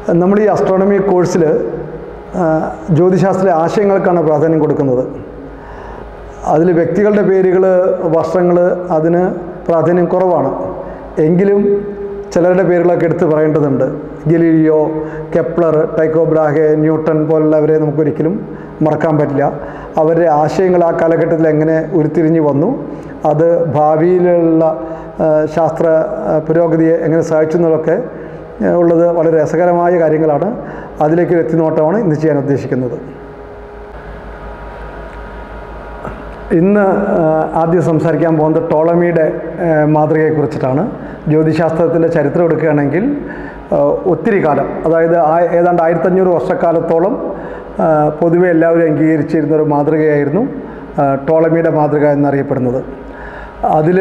നമ്മൾ ഈ അസ്ട്രോണമി കോഴ്സിൽ ജ്യോതിശാസ്ത്ര ആശയങ്ങൾക്കാണ് പ്രാധാന്യം കൊടുക്കുന്നത് അതിൽ വ്യക്തികളുടെ പേരുകൾ വർഷങ്ങൾ അതിന് പ്രാധാന്യം കുറവാണ് എങ്കിലും ചിലരുടെ പേരുകളൊക്കെ എടുത്ത് പറയേണ്ടതുണ്ട് Galileo Kepler Tycho Brahe Newton പോലുള്ളവരെ നമുക്കൊരിക്കലും മറക്കാൻ പറ്റില്ല അവരുടെ ആശയങ്ങൾ ആ കാലഘട്ടത്തിൽ എങ്ങനെ ഉരുത്തിരിഞ്ഞ് വന്നു അത് ഭാവിയിലുള്ള ആ, ശാസ്ത്ര ആ, പുരോഗതിയെ എങ്ങനെ സഹായിച്ചു എന്നതൊക്കെ ആ, ഉള്ളത് വളരെ രസകരമായ കാര്യങ്ങളാണ് അതിലേക്കൊരു എത്തിനോട്ടമാണ് ഇന്ന് ചെയ്യാൻ ഉദ്ദേശിക്കുന്നത് ഇന്ന് ആ, ആദ്യം സംസാരിക്കാൻ പോകുന്നത് ടോളമിയുടെ ആ, മാതൃകയെക്കുറിച്ചിട്ടാണ് ജ്യോതിശാസ്ത്രത്തിൻ്റെ ചരിത്രം എടുക്കുകയാണെങ്കിൽ ആ, ഒത്തിരി കാലം അതായത് ആ ഏതാണ്ട് ആയിരത്തഞ്ഞൂറ് വർഷക്കാലത്തോളം ആ, പൊതുവെ എല്ലാവരും അംഗീകരിച്ചിരുന്ന ഒരു മാതൃകയായിരുന്നു ആ, ടോളമിയുടെ മാതൃക എന്നറിയപ്പെടുന്നത് അതിൽ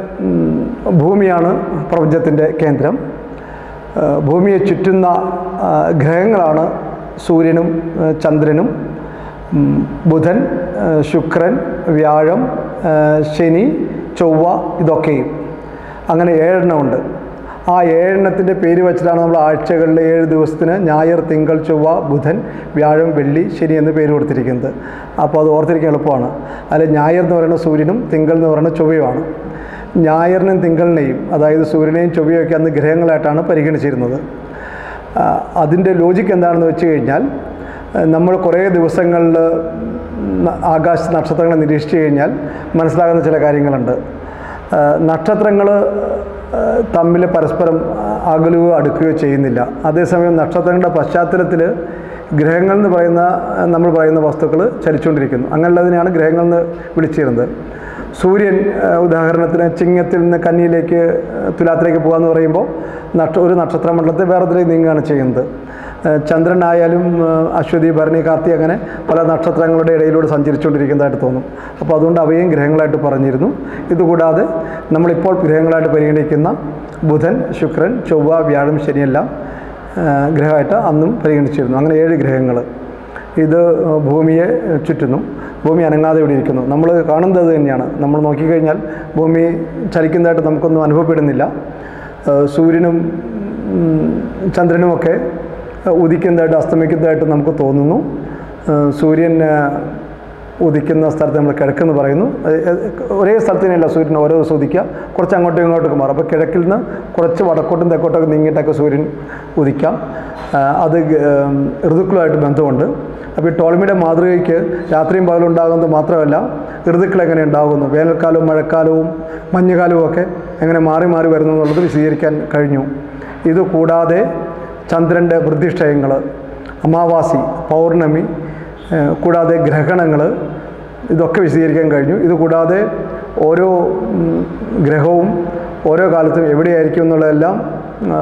ഭൂമിയാണ് പ്രപഞ്ചത്തിൻ്റെ കേന്ദ്രം ആ, ഭൂമിയെ ചുറ്റുന്ന ആ, ഗ്രഹങ്ങളാണ് സൂര്യനും ആ, ചന്ദ്രനും ഉം, ബുധൻ ആ, ശുക്രൻ വ്യാഴം ആ, ശനി ചൊവ്വ ഇതൊക്കെയും അങ്ങനെ ഏഴെണ്ണമുണ്ട് ആ ഏഴെണ്ണത്തിൻ്റെ പേര് വെച്ചിട്ടാണ് നമ്മൾ ആഴ്ചകളിലെ ഏഴ് ദിവസത്തിന് ഞായർ തിങ്കൾ ചൊവ്വ ബുധൻ വ്യാഴം വെള്ളി ശനി എന്ന് പേര് കൊടുത്തിരിക്കുന്നത് അപ്പോൾ അത് ഓർത്തിരിക്കാൻ എളുപ്പമാണ് അതിൽ ഞായർ എന്ന് പറയുന്ന സൂര്യനും തിങ്കൾ എന്ന് പറയുന്ന ചൊവ്വയുമാണ് ഞായറിനും തിങ്കളിനെയും അതായത് സൂര്യനെയും ചൊവ്വയൊക്കെ അന്ന് ഗ്രഹങ്ങളായിട്ടാണ് പരിഗണിച്ചിരുന്നത് ആ, അതിൻ്റെ ലോജിക്ക് എന്താണെന്ന് വെച്ച് കഴിഞ്ഞാൽ ആ, നമ്മൾ കുറേ ദിവസങ്ങളിൽ ആകാശ നക്ഷത്രങ്ങളെ നിരീക്ഷിച്ചു കഴിഞ്ഞാൽ മനസ്സിലാകുന്ന ചില കാര്യങ്ങളുണ്ട് നക്ഷത്രങ്ങൾ തമ്മിൽ പരസ്പരം അകലുകയോ അടുക്കുകയോ ചെയ്യുന്നില്ല അതേസമയം നക്ഷത്രങ്ങളുടെ പശ്ചാത്തലത്തിൽ ഗ്രഹങ്ങൾ എന്ന് പറയുന്ന ആ, നമ്മൾ പറയുന്ന വസ്തുക്കൾ ചലിച്ചുകൊണ്ടിരിക്കുന്നു അങ്ങനെയുള്ളതിനെയാണ് ഗ്രഹങ്ങൾ എന്ന് വിളിച്ചിരുന്നത് സൂര്യൻ ആ, ഉദാഹരണത്തിന് ചിങ്ങത്തിൽ നിന്ന് കന്നിയിലേക്ക് ആ, തുലാത്തിലേക്ക് പോകാന്ന് പറയുമ്പോൾ നക്ഷ ഒരു നക്ഷത്രമണ്ഡലത്തെ വേറൊന്നിലേക്ക് നീങ്ങുകയാണ് ചെയ്യുന്നത് ആ, ചന്ദ്രനായാലും ആ, അശ്വതി ഭരണി കാർത്തി അങ്ങനെ പല നക്ഷത്രങ്ങളുടെ ഇടയിലൂടെ സഞ്ചരിച്ചുകൊണ്ടിരിക്കുന്നതായിട്ട് തോന്നും അപ്പോൾ അതുകൊണ്ട് അവയും ഗ്രഹങ്ങളായിട്ട് പറഞ്ഞിരുന്നു ഇതുകൂടാതെ നമ്മളിപ്പോൾ ഗ്രഹങ്ങളായിട്ട് പരിഗണിക്കുന്ന ബുധൻ ശുക്രൻ ചൊവ്വ വ്യാഴം ശനിയെല്ലാം ആ, ഗ്രഹമായിട്ട് അന്നും പരിഗണിച്ചിരുന്നു അങ്ങനെ ഏഴ് ഗ്രഹങ്ങൾ ഇത് ഭൂമിയെ ചുറ്റുന്നു ഭൂമി അനങ്ങാതെ ഇവിടെ ഇരിക്കുന്നു നമ്മൾ കാണുന്നത് അത് തന്നെയാണ് നമ്മൾ നോക്കിക്കഴിഞ്ഞാൽ ഭൂമി ചലിക്കുന്നതായിട്ട് നമുക്കൊന്നും അനുഭവപ്പെടുന്നില്ല ഏഹ് സൂര്യനും ഉം, ചന്ദ്രനുമൊക്കെ ഉദിക്കുന്നതായിട്ട് അസ്തമിക്കുന്നതായിട്ട് നമുക്ക് തോന്നുന്നു ഏഹ് സൂര്യൻ ഏഹ്, ഉദിക്കുന്ന സ്ഥലത്ത് നമ്മൾ കിഴക്കെന്ന് പറയുന്നു ഏഹ്, ഏഹ്, ഒരേ സ്ഥലത്ത് തന്നെയല്ല സൂര്യൻ ഓരോ ദിവസം ഉദിക്കുക കുറച്ച് അങ്ങോട്ടും ഇങ്ങോട്ടൊക്കെ മാറും അപ്പോൾ കിഴക്കിൽ നിന്ന് കുറച്ച് വടക്കോട്ടും തെക്കോട്ടൊക്കെ നീങ്ങിയിട്ടൊക്കെ സൂര്യൻ ഉദിക്കാം ഏഹ്, അത് ഗ- ഏഹ്, ഋതുക്കളുമായിട്ട് ബന്ധമുണ്ട് അപ്പോൾ ഈ ടോൾമിയുടെ മാതൃകയ്ക്ക് രാത്രിയും പകലും ഉണ്ടാകുന്നത് മാത്രമല്ല ഋതുക്കൾ എങ്ങനെ ഉണ്ടാകുന്നു വേനൽക്കാലവും മഴക്കാലവും മഞ്ഞുകാലവും ഒക്കെ എങ്ങനെ മാറി മാറി വരുന്നു എന്നുള്ളത് വിശദീകരിക്കാൻ കഴിഞ്ഞു ഇത് കൂടാതെ ചന്ദ്രൻ്റെ വൃദ്ധിക്ഷയങ്ങൾ അമാവാസി പൗർണമി ഏഹ്, കൂടാതെ ഗ്രഹണങ്ങൾ ഇതൊക്കെ വിശദീകരിക്കാൻ കഴിഞ്ഞു ഇത് കൂടാതെ ഓരോ ഉം, ഗ്രഹവും ഓരോ കാലത്തും എവിടെയായിരിക്കും എന്നുള്ളതെല്ലാം ആ,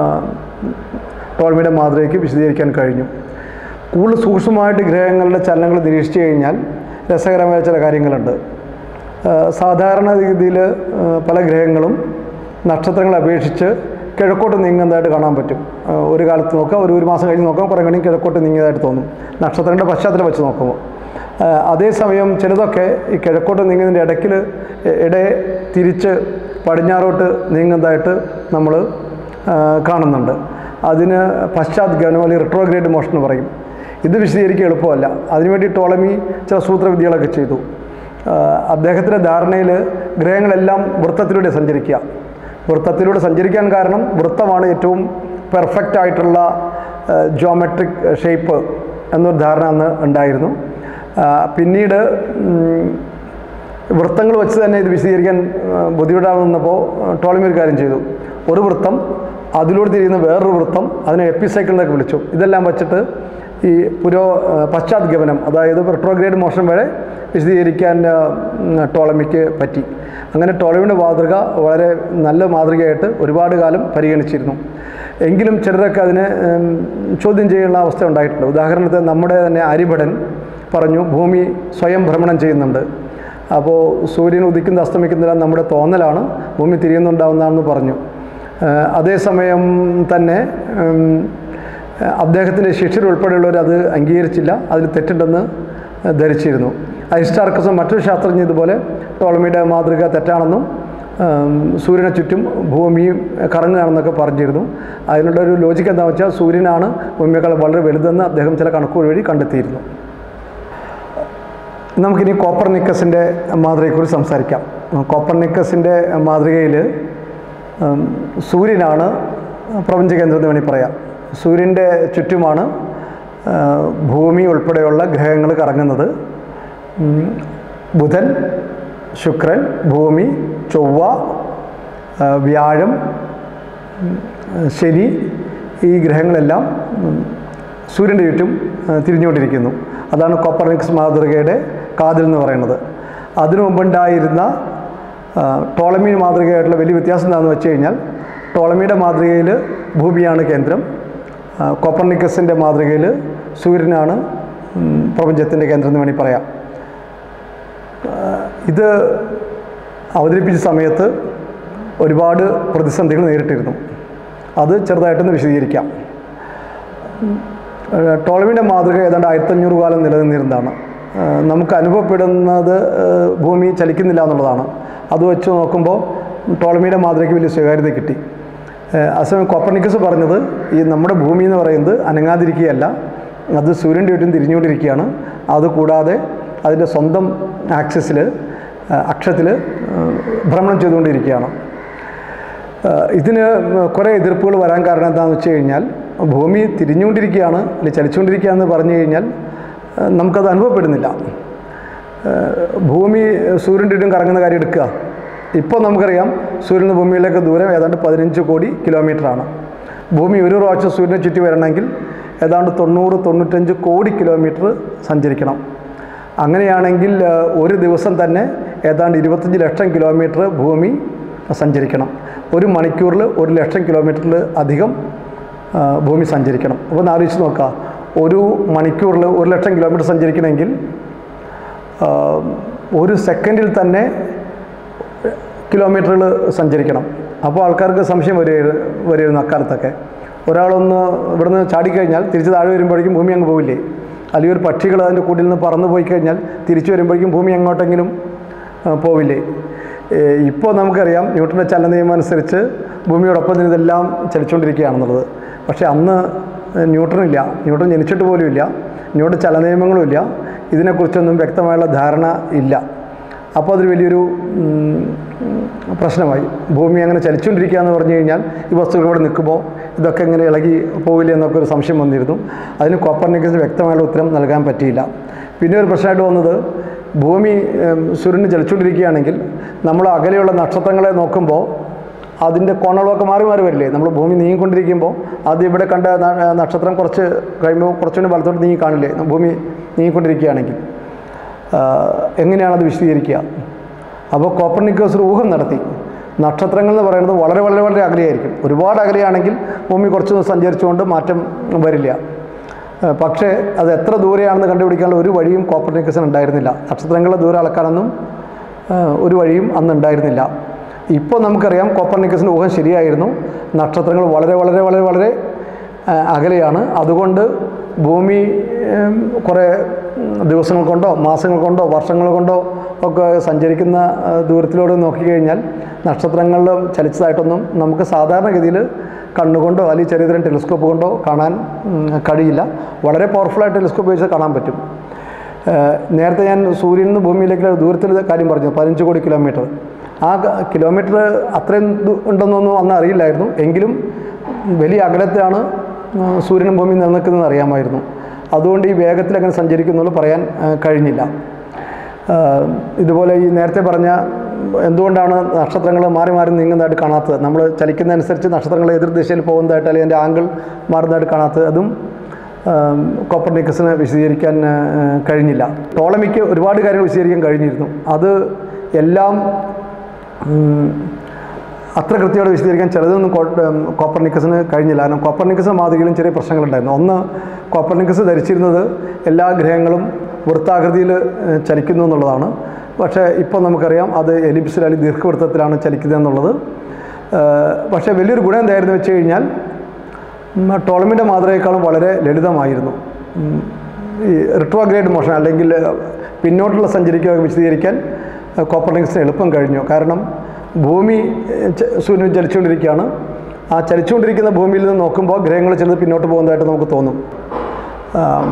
ടോൾമിയുടെ മാതൃകയ്ക്ക് വിശദീകരിക്കാൻ കഴിഞ്ഞു കൂടുതൽ സൂക്ഷ്മമായിട്ട് ഗ്രഹങ്ങളുടെ ചലനങ്ങൾ നിരീക്ഷിച്ചു കഴിഞ്ഞാൽ രസകരമായ ചില കാര്യങ്ങളുണ്ട് ആ, സാധാരണ രീതിയിൽ പല ഗ്രഹങ്ങളും നക്ഷത്രങ്ങളെ അപേക്ഷിച്ച് കിഴക്കോട്ട് നീങ്ങുന്നതായിട്ട് കാണാൻ പറ്റും ആ, ഒരു കാലത്ത് നോക്കാം ഒരു ഒരു മാസം കഴിഞ്ഞ് നോക്കാം കുറേ കഴിഞ്ഞ് കിഴക്കോട്ട് നീങ്ങിയതായിട്ട് തോന്നും നക്ഷത്രങ്ങളുടെ പശ്ചാത്തലം വെച്ച് നോക്കുമ്പോൾ ആ, അതേസമയം ചിലതൊക്കെ ഈ കിഴക്കോട്ട് നീങ്ങുന്നതിൻ്റെ ഇടയ്ക്കിൽ ഇടയെ തിരിച്ച് പടിഞ്ഞാറോട്ട് നീങ്ങുന്നതായിട്ട് നമ്മൾ കാണുന്നുണ്ട് അതിന് പശ്ചാത്ഗമനം അല്ലെങ്കിൽ റിട്രോഗ്രേഡ് മോഷൻ എന്ന് പറയും ഇത് വിശദീകരിക്കുക എളുപ്പമല്ല അതിനുവേണ്ടി ടോളമി ചില സൂത്രവിദ്യകളൊക്കെ ചെയ്തു ആ, അദ്ദേഹത്തിൻ്റെ ധാരണയിൽ ഗ്രഹങ്ങളെല്ലാം വൃത്തത്തിലൂടെ സഞ്ചരിക്കുക വൃത്തത്തിലൂടെ സഞ്ചരിക്കാൻ കാരണം വൃത്തമാണ് ഏറ്റവും പെർഫെക്റ്റ് ആയിട്ടുള്ള ജോമെട്രിക് ഷേപ്പ് എന്നൊരു ധാരണ അന്ന് ഉണ്ടായിരുന്നു ആ, പിന്നീട് ഉം, വൃത്തങ്ങൾ വെച്ച് തന്നെ ഇത് വിശദീകരിക്കാൻ ആ, ബുദ്ധിമുട്ടാവുന്നപ്പോൾ ടോളമി ഒരു കാര്യം ചെയ്തു ഒരു വൃത്തം അതിലൂടെ തിരിയുന്ന വേറൊരു വൃത്തം അതിനെ എപ്പിസൈക്കിൾ എന്നൊക്കെ വിളിച്ചു ഇതെല്ലാം വെച്ചിട്ട് ഈ പുരോ ആ, പശ്ചാത്ഗമനം അതായത് റിട്രോഗ്രേഡ് മോഷൻ വരെ വിശദീകരിക്കാൻ ആ, ഉം, ടോളമിക്ക് പറ്റി അങ്ങനെ ടോളമിയുടെ മാതൃക വളരെ നല്ല മാതൃകയായിട്ട് ഒരുപാട് കാലം പരിഗണിച്ചിരുന്നു എങ്കിലും ചിലരൊക്കെ അതിനെ ഉം, ചോദ്യം ചെയ്യാനുള്ള അവസ്ഥ ഉണ്ടായിട്ടുണ്ട് ഉദാഹരണത്തിന് നമ്മുടെ തന്നെ ആര്യഭടൻ പറഞ്ഞു ഭൂമി സ്വയം ഭ്രമണം ചെയ്യുന്നുണ്ട് അപ്പോൾ സൂര്യൻ ഉദിക്കുന്ന അസ്തമിക്കുന്നില്ല നമ്മുടെ തോന്നലാണ് ഭൂമി തിരിയുന്നുണ്ടാവുന്നതാണെന്ന് പറഞ്ഞു ഏഹ് അതേസമയം തന്നെ ഉം, അദ്ദേഹത്തിൻ്റെ ശിഷ്യരുൾപ്പെടെയുള്ളവർ അത് അംഗീകരിച്ചില്ല അതിൽ തെറ്റുണ്ടെന്ന് ധരിച്ചിരുന്നു അരിസ്റ്റാർക്കസും മറ്റൊരു ശാസ്ത്രജ്ഞ ഇതുപോലെ ടോളമിയുടെ മാതൃക തെറ്റാണെന്നും ഉം, സൂര്യനെ ചുറ്റും ഭൂമിയും കറങ്ങുകയാണെന്നൊക്കെ പറഞ്ഞിരുന്നു അതിനുള്ള ഒരു ലോജിക്ക് എന്താണെന്ന് വെച്ചാൽ സൂര്യനാണ് ഭൂമിയേക്കാൾ വളരെ വലുതെന്ന് അദ്ദേഹം ചില കണക്കുകൾ വഴി കണ്ടെത്തിയിരുന്നു നമുക്കിനി കോപ്പർനിക്കസിൻ്റെ മാതൃകയെക്കുറിച്ച് സംസാരിക്കാം കോപ്പർനിക്കസിൻ്റെ മാതൃകയിൽ ഉം, സൂര്യനാണ് പ്രപഞ്ച കേന്ദ്രം എന്ന് വേണമെങ്കിൽ പറയാം സൂര്യൻ്റെ ചുറ്റുമാണ് ആ, ഭൂമി ഉൾപ്പെടെയുള്ള ഗ്രഹങ്ങൾ കറങ്ങുന്നത് ഉം, ബുധൻ ശുക്രൻ ഭൂമി ചൊവ്വ ആ, വ്യാഴം ഉം, ശനി ഈ ഗ്രഹങ്ങളെല്ലാം ഉം, സൂര്യൻ്റെ ചുറ്റും ആ, തിരിഞ്ഞുകൊണ്ടിരിക്കുന്നു അതാണ് കോപ്പർനിക്സ് മാതൃകയുടെ കാതിൽ എന്ന് പറയുന്നത് അതിനു മുമ്പുണ്ടായിരുന്ന ആ, ടോളമി മാതൃകയായിട്ടുള്ള വലിയ വ്യത്യാസം എന്താണെന്ന് വെച്ച് കഴിഞ്ഞാൽ ടോളമിയുടെ മാതൃകയിൽ ഭൂമിയാണ് കേന്ദ്രം ആ, കോപ്പർനിക്കസിൻ്റെ മാതൃകയിൽ സൂര്യനാണ് പ്രപഞ്ചത്തിൻ്റെ കേന്ദ്രം എന്ന് വേണമെങ്കിൽ പറയാം ആ, ഇത് അവതരിപ്പിച്ച സമയത്ത് ഒരുപാട് പ്രതിസന്ധികൾ നേരിട്ടിരുന്നു അത് ചെറുതായിട്ടൊന്ന് വിശദീകരിക്കാം ഏഹ് ടോളമിയുടെ മാതൃക ഏതാണ്ട് ആയിരത്തഞ്ഞൂറ് കാലം നിലനിന്നിരുന്നതാണ് ഏഹ് നമുക്ക് അനുഭവപ്പെടുന്നത് ഏഹ് ഭൂമി ചലിക്കുന്നില്ല എന്നുള്ളതാണ് അത് വെച്ച് നോക്കുമ്പോൾ ടോളമിയുടെ മാതൃകയ്ക്ക് വലിയ സ്വീകാര്യത കിട്ടി ഏഹ് അസമയം കോപ്പർനിക്കസ് പറഞ്ഞത് ഈ നമ്മുടെ ഭൂമി എന്ന് പറയുന്നത് അനങ്ങാതിരിക്കുകയല്ല അത് സൂര്യൻ്റെ ചുറ്റും തിരിഞ്ഞുകൊണ്ടിരിക്കുകയാണ് അതുകൂടാതെ അതിൻ്റെ സ്വന്തം ആക്സിസിൽ അക്ഷത്തിൽ ഭ്രമണം ചെയ്തുകൊണ്ടിരിക്കുകയാണ് ഏഹ് ഇതിന് കുറേ എതിർപ്പുകൾ വരാൻ കാരണം എന്താണെന്ന് വെച്ച് കഴിഞ്ഞാൽ ഭൂമി തിരിഞ്ഞുകൊണ്ടിരിക്കുകയാണ് അല്ലെങ്കിൽ ചലിച്ചുകൊണ്ടിരിക്കുകയാണെന്ന് പറഞ്ഞു കഴിഞ്ഞാൽ ഏഹ് നമുക്കത് അനുഭവപ്പെടുന്നില്ല ഏഹ് ഭൂമി സൂര്യൻ്റെ ചുറ്റും കറങ്ങുന്ന കാര്യം എടുക്കുക ഇപ്പോൾ നമുക്കറിയാം സൂര്യൻ നിന്ന് ഭൂമിയിലേക്ക് ദൂരം ഏതാണ്ട് പതിനഞ്ച് കോടി കിലോമീറ്ററാണ് ഭൂമി ഒരു പ്രാവശ്യം സൂര്യനെ ചുറ്റി വരണമെങ്കിൽ ഏതാണ്ട് തൊണ്ണൂറ് തൊണ്ണൂറ്റഞ്ച് കോടി കിലോമീറ്റർ സഞ്ചരിക്കണം അങ്ങനെയാണെങ്കിൽ ഏഹ്, ഒരു ദിവസം തന്നെ ഏതാണ്ട് ഇരുപത്തഞ്ച് ലക്ഷം കിലോമീറ്റർ ഭൂമി സഞ്ചരിക്കണം ഒരു മണിക്കൂറിൽ ഒരു ലക്ഷം കിലോമീറ്ററിൽ അധികം ആ, ഭൂമി സഞ്ചരിക്കണം അപ്പോൾ ഒന്ന് ആലോചിച്ച് നോക്കുക ഒരു മണിക്കൂറിൽ ഒരു ലക്ഷം കിലോമീറ്റർ സഞ്ചരിക്കണമെങ്കിൽ ആ, ഒരു സെക്കൻഡിൽ തന്നെ കിലോമീറ്ററുകൾ സഞ്ചരിക്കണം അപ്പോൾ ആൾക്കാർക്ക് സംശയം വരിക വരുമായിരുന്നു അക്കാലത്തൊക്കെ ഒരാളൊന്ന് ഇവിടുന്ന് ചാടിക്കഴിഞ്ഞാൽ തിരിച്ച് താഴെ വരുമ്പോഴേക്കും ഭൂമി അങ്ങ് പോവില്ലേ അല്ലെങ്കിൽ ഒരു പക്ഷികൾ അതിൻ്റെ കൂട്ടിൽ നിന്ന് പറന്നു പോയി കഴിഞ്ഞാൽ തിരിച്ചു വരുമ്പോഴേക്കും ഭൂമി എങ്ങോട്ടെങ്കിലും ആ, പോവില്ലേ ഇപ്പോൾ നമുക്കറിയാം ന്യൂട്ടൻ്റെ ചലന നിയമം അനുസരിച്ച് ഭൂമിയോടൊപ്പം തന്നെ ഇതെല്ലാം ചലിച്ചുകൊണ്ടിരിക്കുകയാണെന്നുള്ളത് പക്ഷേ അന്ന് ന്യൂട്ടണില്ല ന്യൂട്ടൺ ജനിച്ചിട്ട് പോലും ഇല്ല ന്യൂട്ടൺ ചലനിയമങ്ങളുമില്ല ഇതിനെക്കുറിച്ചൊന്നും വ്യക്തമായുള്ള ധാരണ ഇല്ല അപ്പോൾ അതൊരു വലിയൊരു ഉം, പ്രശ്നമായി ഭൂമി അങ്ങനെ ചലിച്ചുകൊണ്ടിരിക്കുക എന്ന് പറഞ്ഞു കഴിഞ്ഞാൽ ഈ വസ്തുക്കൾ ഇവിടെ നിൽക്കുമ്പോൾ ഇതൊക്കെ ഇങ്ങനെ ഇളകി പോവില്ല എന്നൊക്കെ ഒരു സംശയം വന്നിരുന്നു അതിന് കോപ്പർനിക്കസിന് വ്യക്തമായുള്ള ഉത്തരം നൽകാൻ പറ്റിയില്ല പിന്നെ ഒരു പ്രശ്നമായിട്ട് വന്നത് ഭൂമി ഉം, സൂര്യന് ചലിച്ചുകൊണ്ടിരിക്കുകയാണെങ്കിൽ നമ്മൾ അകലെയുള്ള നക്ഷത്രങ്ങളെ നോക്കുമ്പോൾ അതിൻ്റെ കോണളമൊക്കെ മാറി മാറി വരില്ലേ നമ്മൾ ഭൂമി നീങ്ങിക്കൊണ്ടിരിക്കുമ്പോൾ ആദ്യം ഇവിടെ കണ്ട ന- നക്ഷത്രം കുറച്ച് കഴിയുമ്പോൾ കുറച്ചുകൂടി വലത്തോട്ട് നീങ്ങി കാണില്ലേ ഭൂമി നീങ്ങിക്കൊണ്ടിരിക്കുകയാണെങ്കിൽ ആ, എങ്ങനെയാണത് വിശദീകരിക്കുക അപ്പോൾ കോപ്പർനിക്കസ് ഒരു ഊഹം നടത്തി നക്ഷത്രങ്ങൾ എന്ന് പറയുന്നത് വളരെ വളരെ വളരെ അകലെയായിരിക്കും ഒരുപാട് അകലെയാണെങ്കിൽ ഭൂമി കുറച്ച് സഞ്ചരിച്ചുകൊണ്ട് മാറ്റം വരില്ല ആ, പക്ഷേ അത് എത്ര ദൂരെയാണെന്ന് കണ്ടുപിടിക്കാനുള്ള ഒരു വഴിയും കോപ്പർനിക്കസിന് ഉണ്ടായിരുന്നില്ല നക്ഷത്രങ്ങളുടെ ദൂരം അളക്കാനൊന്നും ആ, ഒരു വഴിയും അന്ന് ഉണ്ടായിരുന്നില്ല ഇപ്പോൾ നമുക്കറിയാം കോപ്പർനിക്കസിൻ്റെ ഊഹം ശരിയായിരുന്നു നക്ഷത്രങ്ങൾ വളരെ വളരെ വളരെ വളരെ ആ, അകലെയാണ് അതുകൊണ്ട് ഭൂമി ഉം, കുറേ ഉം, ദിവസങ്ങൾ കൊണ്ടോ മാസങ്ങൾ കൊണ്ടോ വർഷങ്ങൾ കൊണ്ടോ ഒക്കെ സഞ്ചരിക്കുന്ന ആ, ദൂരത്തിലൂടെ നോക്കിക്കഴിഞ്ഞാൽ നക്ഷത്രങ്ങളിൽ ചലിച്ചതായിട്ടൊന്നും നമുക്ക് സാധാരണഗതിയിൽ കണ്ണുകൊണ്ടോ അല്ലെങ്കിൽ ചെറിയ തരം ടെലിസ്കോപ്പ് കൊണ്ടോ കാണാൻ ഉം, കഴിയില്ല വളരെ പവർഫുള്ളായിട്ട് ടെലിസ്കോപ്പ് ഉപയോഗിച്ച് കാണാൻ പറ്റും ഏഹ് നേരത്തെ ഞാൻ സൂര്യനിൽ നിന്ന് ഭൂമിയിലേക്കുള്ള ദൂരത്തിൽ കാര്യം പറഞ്ഞു പതിനഞ്ച് കോടി കിലോമീറ്റർ ആ ക- കിലോമീറ്റർ അത്രയും ദൂ- ഉണ്ടെന്നൊന്നും അന്ന് അറിയില്ലായിരുന്നു എങ്കിലും വലിയ അകലത്താണ് ഉം, സൂര്യനും ഭൂമിയും നിലനിൽക്കുന്നതെന്ന് അറിയാമായിരുന്നു അതുകൊണ്ട് ഈ വേഗത്തിൽ അങ്ങനെ സഞ്ചരിക്കുന്നുള്ളൂ പറയാൻ ഏഹ്, കഴിഞ്ഞില്ല ഏഹ്, ഇതുപോലെ ഈ നേരത്തെ പറഞ്ഞ എന്തുകൊണ്ടാണ് നക്ഷത്രങ്ങൾ മാറി മാറി നീങ്ങുന്നതായിട്ട് കാണാത്തത് നമ്മൾ ചലിക്കുന്നതനുസരിച്ച് നക്ഷത്രങ്ങൾ എതിർ ദിശയിൽ പോകുന്നതായിട്ട് അല്ലെങ്കിൽ അതിൻ്റെ ആംഗിൾ മാറുന്നതായിട്ട് കാണാത്തത് അതും ആം, കോപ്പർനിക്കസിന് വിശദീകരിക്കാൻ ആ, കഴിഞ്ഞില്ല ടോളമിക്ക് ഒരുപാട് കാര്യങ്ങൾ വിശദീകരിക്കാൻ കഴിഞ്ഞിരുന്നു അത് എല്ലാം ഉം, അത്ര കൃത്യമായിട്ട് വിശദീകരിക്കാൻ ചിലതൊന്നും കോ- ഉം, കോപ്പർനിക്കസിന് കഴിഞ്ഞില്ല കാരണം കോപ്പർനിക്കസിന് മാതൃകയിലും ചെറിയ പ്രശ്നങ്ങളുണ്ടായിരുന്നു ഒന്ന് കോപ്പർനിക്കസ് ധരിച്ചിരുന്നത് എല്ലാ ഗ്രഹങ്ങളും വൃത്താകൃതിയിൽ ഏഹ്, ചലിക്കുന്നു എന്നുള്ളതാണ് പക്ഷേ ഇപ്പോൾ നമുക്കറിയാം അത് എലിപ്സിൽ അല്ലെങ്കിൽ ദീർഘവൃത്തത്തിലാണ് ചലിക്കുന്നത് എന്നുള്ളത് ഏഹ്, പക്ഷേ വലിയൊരു ഗുണം എന്തായിരുന്നു വെച്ച് കഴിഞ്ഞാൽ ഉം, ടോളമിൻ്റെ മാതൃകയെക്കാളും വളരെ ലളിതമായിരുന്നു ഉം, ഈ റിട്രോഗ്രേഡ് മോഷൻ അല്ലെങ്കിൽ പിന്നോട്ടുള്ള സഞ്ചരിക്കുക വിശദീകരിക്കാൻ കോപ്പർനിക്സിന് എളുപ്പം കഴിഞ്ഞു കാരണം ഭൂമി ഏഹ്, ച- സൂര്യൻ ചലിച്ചുകൊണ്ടിരിക്കുകയാണ് ആ ചലിച്ചുകൊണ്ടിരിക്കുന്ന ഭൂമിയിൽ നിന്ന് നോക്കുമ്പോൾ ഗ്രഹങ്ങൾ ചിലത് പിന്നോട്ട് പോകുന്നതായിട്ട് നമുക്ക് തോന്നും ആം,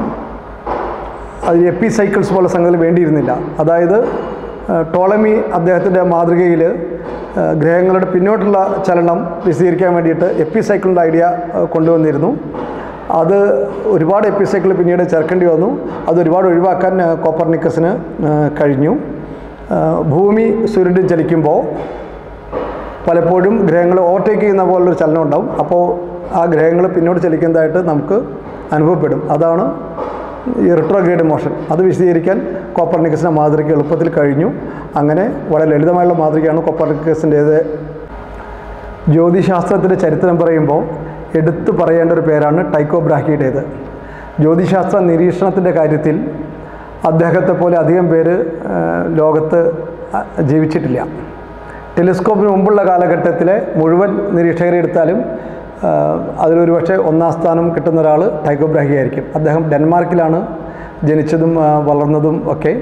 അത് എപ്പി സൈക്കിൾസ് പോലെ സംഗതി വേണ്ടിയിരുന്നില്ല അതായത് ആ, ടോളമി അദ്ദേഹത്തിൻ്റെ മാതൃകയിൽ ആ, ഗ്രഹങ്ങളുടെ പിന്നോട്ടുള്ള ചലനം വിശദീകരിക്കാൻ വേണ്ടിയിട്ട് എപ്പി സൈക്കിളിൻ്റെ ഐഡിയ ആ, കൊണ്ടുവന്നിരുന്നു അത് ഒരുപാട് എപ്പി സൈക്കിൾ പിന്നീട് ചേർക്കേണ്ടി വന്നു അത് ഒരുപാട് ഒഴിവാക്കാൻ ആ, കോപ്പർനിക്കസിന് ആ, കഴിഞ്ഞു ആ, ഭൂമി സൂര്യൻ ചലിക്കുമ്പോൾ പലപ്പോഴും ഗ്രഹങ്ങൾ ഓവർടേക്ക് ചെയ്യുന്ന പോലുള്ളൊരു ചലനം ഉണ്ടാവും അപ്പോൾ ആ ഗ്രഹങ്ങൾ പിന്നോട്ട് ചലിക്കുന്നതായിട്ട് നമുക്ക് അനുഭവപ്പെടും അതാണ് ഈ റിട്രോഗ്രേഡ് മോഷൻ അത് വിശദീകരിക്കാൻ കോപ്പർനിക്കസിൻ്റെ മാതൃക എളുപ്പത്തിൽ കഴിഞ്ഞു അങ്ങനെ വളരെ ലളിതമായുള്ള മാതൃകയാണ് കോപ്പർനിക്കസിൻ്റേത് ജ്യോതിശാസ്ത്രത്തിൻ്റെ ചരിത്രം പറയുമ്പോൾ എടുത്തു പറയേണ്ട ഒരു പേരാണ് ടൈക്കോ ബ്രാഹിയുടേത് ജ്യോതിശാസ്ത്ര നിരീക്ഷണത്തിൻ്റെ കാര്യത്തിൽ അദ്ദേഹത്തെ പോലെ അധികം പേര് ആ, ലോകത്ത് ആ, ജീവിച്ചിട്ടില്ല ടെലിസ്കോപ്പിന് മുമ്പുള്ള കാലഘട്ടത്തിലെ മുഴുവൻ നിരീക്ഷകരെ എടുത്താലും ആ, അതിലൊരു പക്ഷേ ഒന്നാം സ്ഥാനം കിട്ടുന്ന ഒരാൾ ടൈക്കോ ബ്രാഹി ആയിരിക്കും അദ്ദേഹം ഡെൻമാർക്കിലാണ് ജനിച്ചതും ആ, വളർന്നതും ഒക്കെ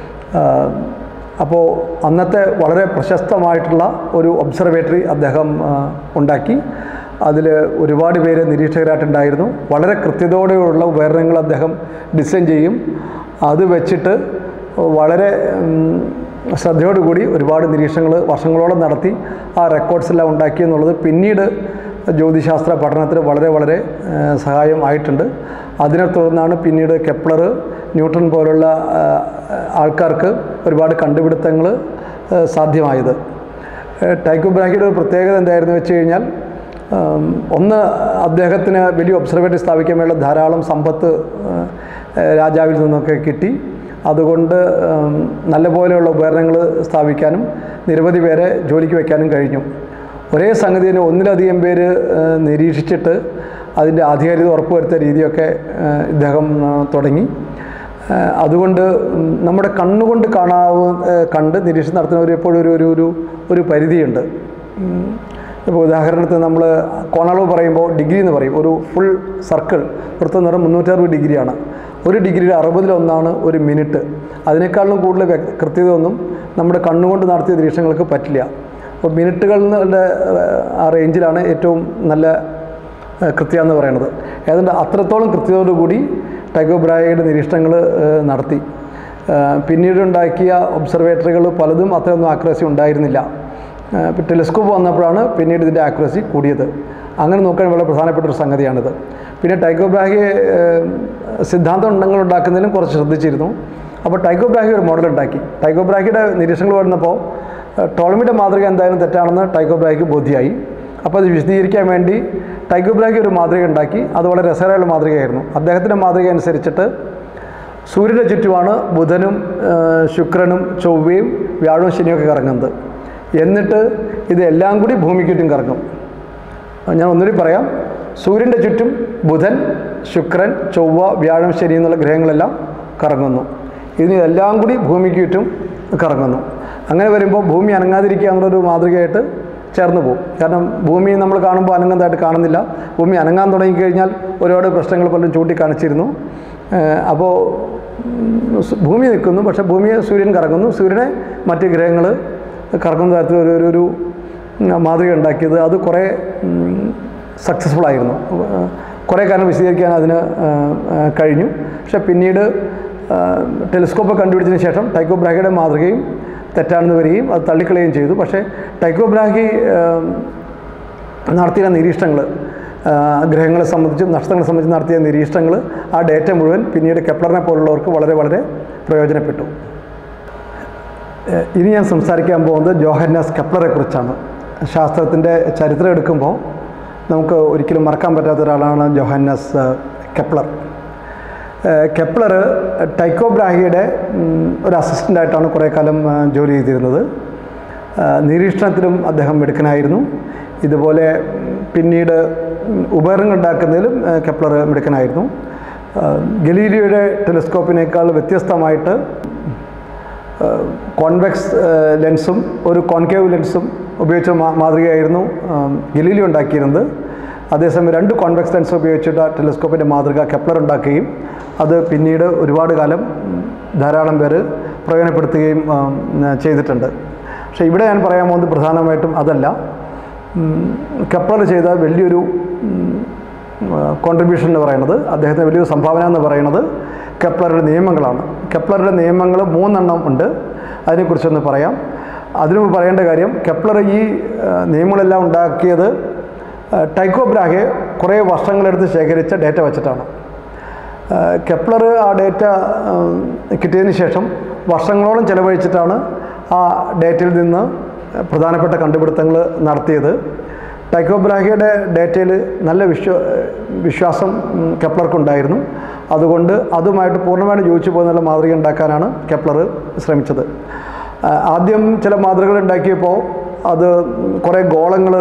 അപ്പോൾ അന്നത്തെ വളരെ പ്രശസ്തമായിട്ടുള്ള ഒരു ഒബ്സർവേറ്ററി അദ്ദേഹം ആ, ഉണ്ടാക്കി അതിൽ ഒരുപാട് പേര് നിരീക്ഷകരായിട്ടുണ്ടായിരുന്നു വളരെ കൃത്യതയോടെയുള്ള ഉപകരണങ്ങൾ അദ്ദേഹം ഡിസൈൻ ചെയ്യും അത് വെച്ചിട്ട് വളരെ ഉം, ശ്രദ്ധയോടുകൂടി ഒരുപാട് നിരീക്ഷണങ്ങൾ വർഷങ്ങളോളം നടത്തി ആ റെക്കോർഡ്സ് എല്ലാം ഉണ്ടാക്കി എന്നുള്ളത് പിന്നീട് ജ്യോതിശാസ്ത്ര പഠനത്തിന് വളരെ വളരെ ആ, സഹായം ആയിട്ടുണ്ട് അതിനെ തുടർന്നാണ് പിന്നീട് കെപ്ലർ ന്യൂട്ടൺ പോലുള്ള ആ, ആൾക്കാർക്ക് ഒരുപാട് കണ്ടുപിടുത്തങ്ങൾ ആ, സാധ്യമായത് ഏഹ് ടൈക്കോ ബ്രാഹിയുടെ ഒരു പ്രത്യേകത എന്തായിരുന്നു വെച്ച് കഴിഞ്ഞാൽ ഉം, ഒന്ന് അദ്ദേഹത്തിന് വലിയ ഒബ്സർവേറ്ററി സ്ഥാപിക്കാൻ വേണ്ട ധാരാളം സമ്പത്ത് ഏഹ്, ഏഹ്, രാജാവിൽ നിന്നൊക്കെ കിട്ടി അതുകൊണ്ട് ഉം, നല്ല പോലെയുള്ള ഉപകരണങ്ങൾ സ്ഥാപിക്കാനും നിരവധി പേരെ ജോലിക്ക് വയ്ക്കാനും കഴിഞ്ഞു ഒരേ സംഗതിനെ ഒന്നിലധികം പേര് ഏഹ്, നിരീക്ഷിച്ചിട്ട് അതിൻ്റെ ആധികാരികത ഉറപ്പുവരുത്തിയ രീതിയൊക്കെ ഏഹ്, ഇദ്ദേഹം ഏഹ്, തുടങ്ങി ഏഹ് അതുകൊണ്ട് ഉം നമ്മുടെ കണ്ണുകൊണ്ട് കാണാവൂ ഏഹ് കണ്ട് നിരീക്ഷണം നടത്തുന്നവർ എപ്പോഴും ഒരു ഒരു ഒരു ഒരു പരിധിയുണ്ട് ഉം ഇപ്പോൾ ഉദാഹരണത്തിന് നമ്മൾ കോണളവ് പറയുമ്പോൾ ഡിഗ്രി എന്ന് പറയും ഒരു ഫുൾ സർക്കിൾ വൃത്ത നിറം മുന്നൂറ്ററുപത് ഡിഗ്രിയാണ് ഒരു ഡിഗ്രിയുടെ അറുപതിലൊന്നാണ് ഒരു മിനിറ്റ് അതിനേക്കാളും കൂടുതൽ വ്യക്ത കൃത്യത ഒന്നും നമ്മുടെ കണ്ണുകൊണ്ട് നടത്തിയ നിരീക്ഷണങ്ങൾക്ക് പറ്റില്ല അപ്പോൾ മിനിറ്റുകളുടെ ആ റേഞ്ചിലാണ് ഏറ്റവും നല്ല ഏഹ് കൃത്യ എന്ന് പറയുന്നത് ഏതാണ്ട് അത്രത്തോളം കൃത്യതയോടുകൂടി ടൈഗോ ബ്രായയുടെ നിരീക്ഷണങ്ങൾ ഏഹ് നടത്തി ഏഹ് പിന്നീടുണ്ടാക്കിയ ഒബ്സർവേറ്ററികൾ പലതും അത്രയൊന്നും ആക്യുറസി ഉണ്ടായിരുന്നില്ല ഏഹ് ഇപ്പോൾ ടെലിസ്കോപ്പ് വന്നപ്പോഴാണ് പിന്നീട് ഇതിൻ്റെ ആക്യുറസി കൂടിയത് അങ്ങനെ നോക്കാൻ വളരെ പ്രധാനപ്പെട്ട ഒരു സംഗതിയാണിത് പിന്നെ ടൈഗോ ബ്രാഹി ഏഹ് സിദ്ധാന്തം ഉണ്ടങ്ങൾ ഉണ്ടാക്കുന്നതിലും കുറച്ച് ശ്രദ്ധിച്ചിരുന്നു അപ്പോൾ ടൈഗോ ബ്രാഹി ഒരു മോഡൽ ഉണ്ടാക്കി ടൈഗോ ബ്രാഹിയുടെ നിരീക്ഷണങ്ങൾ വരുന്നപ്പോൾ ഏഹ് ടോളമിയുടെ മാതൃക എന്തായാലും തെറ്റാണെന്ന് ടൈഗോ ബ്രാഹിക്ക് ബോധ്യമായി അപ്പോൾ അത് വിശദീകരിക്കാൻ വേണ്ടി ടൈഗോ ബ്രാഹി ഒരു മാതൃക ഉണ്ടാക്കി അത് വളരെ രസകരമായ മാതൃകയായിരുന്നു അദ്ദേഹത്തിൻ്റെ മാതൃക അനുസരിച്ചിട്ട് സൂര്യൻ്റെ ചുറ്റുമാണ് ബുധനും ആ, ശുക്രനും ചൊവ്വയും വ്യാഴവും ശനിയൊക്കെ കറങ്ങുന്നത് എന്നിട്ട് ഇതെല്ലാം കൂടി ഭൂമിക്ക് ചുറ്റും കറങ്ങും ഞാൻ ഒന്നുകൂടി പറയാം സൂര്യൻ്റെ ചുറ്റും ബുധൻ ശുക്രൻ ചൊവ്വ വ്യാഴം ശനി എന്നുള്ള ഗ്രഹങ്ങളെല്ലാം കറങ്ങുന്നു ഇതിന് ഇതെല്ലാം കൂടി ഭൂമിക്ക് ചുറ്റും കറങ്ങുന്നു അങ്ങനെ വരുമ്പോൾ ഭൂമി അനങ്ങാതിരിക്കുക എന്നുള്ളൊരു മാതൃകയായിട്ട് ചേർന്ന് പോകും കാരണം ഭൂമി നമ്മൾ കാണുമ്പോൾ അനങ്ങുന്നതായിട്ട് കാണുന്നില്ല ഭൂമി അനങ്ങാൻ തുടങ്ങിക്കഴിഞ്ഞാൽ ഒരുപാട് പ്രശ്നങ്ങൾ പലരും ചൂണ്ടിക്കാണിച്ചിരുന്നു അപ്പോൾ ഭൂമി നിൽക്കുന്നു പക്ഷേ ഭൂമിയെ സൂര്യൻ കറങ്ങുന്നു സൂര്യനെ മറ്റ് ഗ്രഹങ്ങൾ കറങ്ങുന്ന തരത്തിൽ ഒരു ഒരു- ഒരു മാതൃക ഉണ്ടാക്കിയത് അത് കുറേ സക്സസ്ഫുൾ ആയിരുന്നു ഏഹ് കുറേ കാലം വിശദീകരിക്കാൻ അതിന് ഏഹ്, ഏഹ് കഴിഞ്ഞു പക്ഷെ പിന്നീട് ടെലിസ്കോപ്പ് കണ്ടുപിടിച്ചതിന് ശേഷം ടൈക്കോ ബ്രാഹിയുടെ മാതൃകയും തെറ്റാണെന്ന് വരികയും അത് തള്ളിക്കളയുകയും ചെയ്തു പക്ഷേ ടൈക്കോ ബ്രാഹി ഏഹ്, നടത്തിയ നിരീക്ഷണങ്ങൾ ഗ്രഹങ്ങളെ സംബന്ധിച്ചും നക്ഷത്രങ്ങളെ സംബന്ധിച്ചും നടത്തിയ നിരീക്ഷണങ്ങൾ ആ ഡേറ്റ മുഴുവൻ പിന്നീട് കെപ്ലറിനെ പോലുള്ളവർക്ക് വളരെ വളരെ പ്രയോജനപ്പെട്ടു ഏഹ് ഇനി ഞാൻ സംസാരിക്കാൻ പോകുന്നത് ജോഹന്നാസ് കെപ്ലറെ കുറിച്ചാണ് ശാസ്ത്രത്തിൻ്റെ ചരിത്രം എടുക്കുമ്പോൾ നമുക്ക് ഒരിക്കലും മറക്കാൻ പറ്റാത്ത ഒരാളാണ് ജോഹന്നാസ് ഏഹ്, കെപ്ലർ ഏഹ്, കെപ്ലർ ടൈക്കോ ബ്രാഹിയുടെ ഉം, ഒരു അസിസ്റ്റൻ്റായിട്ടാണ് കുറേ കാലം ഏഹ്, ജോലി ചെയ്തിരുന്നത് ഏഹ്, നിരീക്ഷണത്തിലും അദ്ദേഹം മിടുക്കനായിരുന്നു ഇതുപോലെ ഉം, പിന്നീട് ഉം, ഉപകരണങ്ങൾ ഉണ്ടാക്കുന്നതിലും ഏഹ്, കെപ്ലർ മിടുക്കനായിരുന്നു ഏഹ്, ഗലീലിയോയുടെ ടെലിസ്കോപ്പിനേക്കാൾ വ്യത്യസ്തമായിട്ട് കോൺവെക്സ് ലെൻസും ഒരു കോൺകേവ് ലെൻസും ഉപയോഗിച്ച മാ- മാതൃകയായിരുന്നു ആം, ഗലീലിയോ ഉണ്ടാക്കിയിരുന്നത് അതേസമയം രണ്ട് കോൺവെക്സ് ലെൻസ് ഉപയോഗിച്ചിട്ട് ആ ടെലിസ്കോപ്പിൻ്റെ മാതൃക കെപ്ലർ ഉണ്ടാക്കുകയും അത് പിന്നീട് ഒരുപാട് കാലം ഉം, ധാരാളം പേര് പ്രയോജനപ്പെടുത്തുകയും ആം, ചെയ്തിട്ടുണ്ട് പക്ഷേ ഇവിടെ ഞാൻ പറയാൻ പോകുന്നത് പ്രധാനമായിട്ടും അതല്ല ഉം, കെപ്ലർ ചെയ്ത വലിയൊരു കോൺട്രിബ്യൂഷൻ എന്ന് പറയുന്നത് അദ്ദേഹത്തിന് വലിയൊരു സംഭാവന എന്ന് പറയുന്നത് കെപ്ലറുടെ നിയമങ്ങളാണ് കെപ്ലറുടെ നിയമങ്ങൾ മൂന്നെണ്ണം ഉണ്ട് അതിനെക്കുറിച്ചൊന്ന് പറയാം അതിനു മുമ്പ് പറയേണ്ട കാര്യം കെപ്ലർ ഈ ആ, നിയമങ്ങളെല്ലാം ഉണ്ടാക്കിയത് ആ, ടൈക്കോ ബ്രാഹെ കുറേ വർഷങ്ങളെടുത്ത് ശേഖരിച്ച ഡേറ്റ വെച്ചിട്ടാണ് ആ, കെപ്ലർ ആ ഡേറ്റ ആ, കിട്ടിയതിന് ശേഷം വർഷങ്ങളോളം ചെലവഴിച്ചിട്ടാണ് ആ ഡേറ്റയിൽ നിന്ന് പ്രധാനപ്പെട്ട കണ്ടുപിടുത്തങ്ങൾ നടത്തിയത് ടൈക്കോ ബ്രാഹിയുടെ ഡേറ്റയിൽ നല്ല വിശ്വ വിശ്വാസം ഉം, കെപ്ലർക്കുണ്ടായിരുന്നു അതുകൊണ്ട് അതുമായിട്ട് പൂർണ്ണമായിട്ട് യോജിച്ചു പോകുന്നുള്ള മാതൃക ഉണ്ടാക്കാനാണ് കെപ്ലർ ശ്രമിച്ചത് ആ, ആദ്യം ചില മാതൃകകൾ ഉണ്ടാക്കിയപ്പോൾ അത് കുറേ ഗോളങ്ങൾ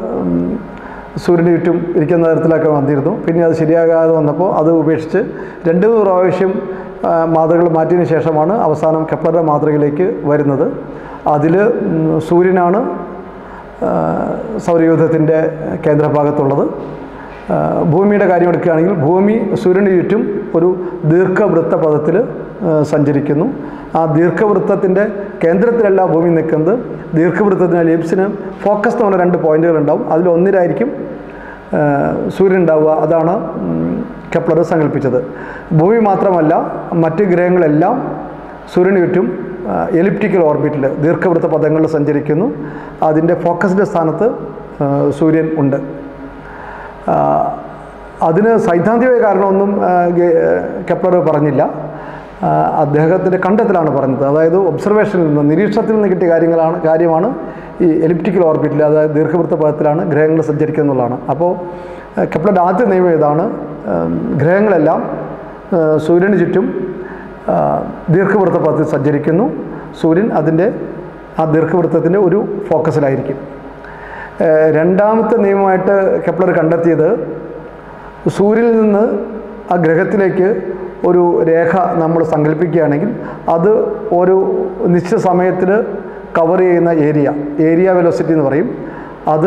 സൂര്യന് ചുറ്റും ഇരിക്കുന്ന തരത്തിലൊക്കെ വന്നിരുന്നു പിന്നെ അത് ശരിയാകാതെ വന്നപ്പോൾ അത് ഉപേക്ഷിച്ച് രണ്ട് മൂന്ന് പ്രാവശ്യം ആ, മാതൃകകൾ മാറ്റിയതിന് ശേഷമാണ് അവസാനം കെപ്ലറുടെ മാതൃകയിലേക്ക് വരുന്നത് അതിൽ സൂര്യനാണ് ആ, സൗരയൂഥത്തിൻ്റെ കേന്ദ്രഭാഗത്തുള്ളത് ആ, ഭൂമിയുടെ കാര്യം എടുക്കുകയാണെങ്കിൽ ഭൂമി സൂര്യന് ചുറ്റും ഒരു ദീർഘവൃത്ത പദത്തിൽ സഞ്ചരിക്കുന്നു ആ ദീർഘവൃത്തത്തിൻ്റെ കേന്ദ്രത്തിലല്ല ഭൂമി നിൽക്കുന്നത് ദീർഘവൃത്തത്തിന് ലിപ്സിന് ഫോക്കസ് എന്ന് പറഞ്ഞ രണ്ട് പോയിന്റുകൾ ഉണ്ടാവും അതിലൊന്നിലായിരിക്കും ആ, സൂര്യൻ ഉണ്ടാവുക അതാണ് ഉം, കെപ്ലർ സങ്കല്പിച്ചത് ഭൂമി മാത്രമല്ല മറ്റ് ഗ്രഹങ്ങളെല്ലാം സൂര്യന് ചുറ്റും എലിപ്റ്റിക്കൽ ഓർബിറ്റിൽ ദീർഘവൃത്ത പദങ്ങളിൽ സഞ്ചരിക്കുന്നു അതിൻ്റെ ഫോക്കസിൻ്റെ സ്ഥാനത്ത് ആ, സൂര്യൻ ഉണ്ട് ആ, അതിന് സൈദ്ധാന്തികമായ കാരണമൊന്നും ആ, ഗെ- കെപ്ലർ പറഞ്ഞില്ല ആ, അദ്ദേഹത്തിൻ്റെ കണ്ടെത്തലാണ് പറഞ്ഞത് അതായത് ഒബ്സർവേഷനിൽ നിന്ന് നിരീക്ഷണത്തിൽ നിന്ന് കിട്ടിയ കാര്യങ്ങളാണ് കാര്യമാണ് ഈ എലിപ്റ്റിക്കൽ ഓർബിറ്റിൽ അതായത് ദീർഘവൃത്ത പദത്തിലാണ് ഗ്രഹങ്ങൾ സഞ്ചരിക്കുക എന്നുള്ളതാണ് അപ്പോൾ ആ, കെപ്ലറുടെ ആദ്യ നിയമം ഇതാണ് ഉം, ഗ്രഹങ്ങളെല്ലാം ആ, സൂര്യന് ചുറ്റും ആ, ദീർഘവൃത്ത പദത്തിൽ സഞ്ചരിക്കുന്നു സൂര്യൻ അതിൻ്റെ ആ ദീർഘവൃത്തത്തിൻ്റെ ഒരു ഫോക്കസിലായിരിക്കും ഏഹ് രണ്ടാമത്തെ നിയമമായിട്ട് കെപ്ലർ കണ്ടെത്തിയത് സൂര്യനിൽ നിന്ന് ആ ഗ്രഹത്തിലേക്ക് ഒരു രേഖ നമ്മൾ സങ്കല്പിക്കുകയാണെങ്കിൽ അത് ഒരു നിശ്ചിത സമയത്തിൽ കവർ ചെയ്യുന്ന ഏരിയ ഏരിയ വെലോസിറ്റി എന്ന് പറയും അത്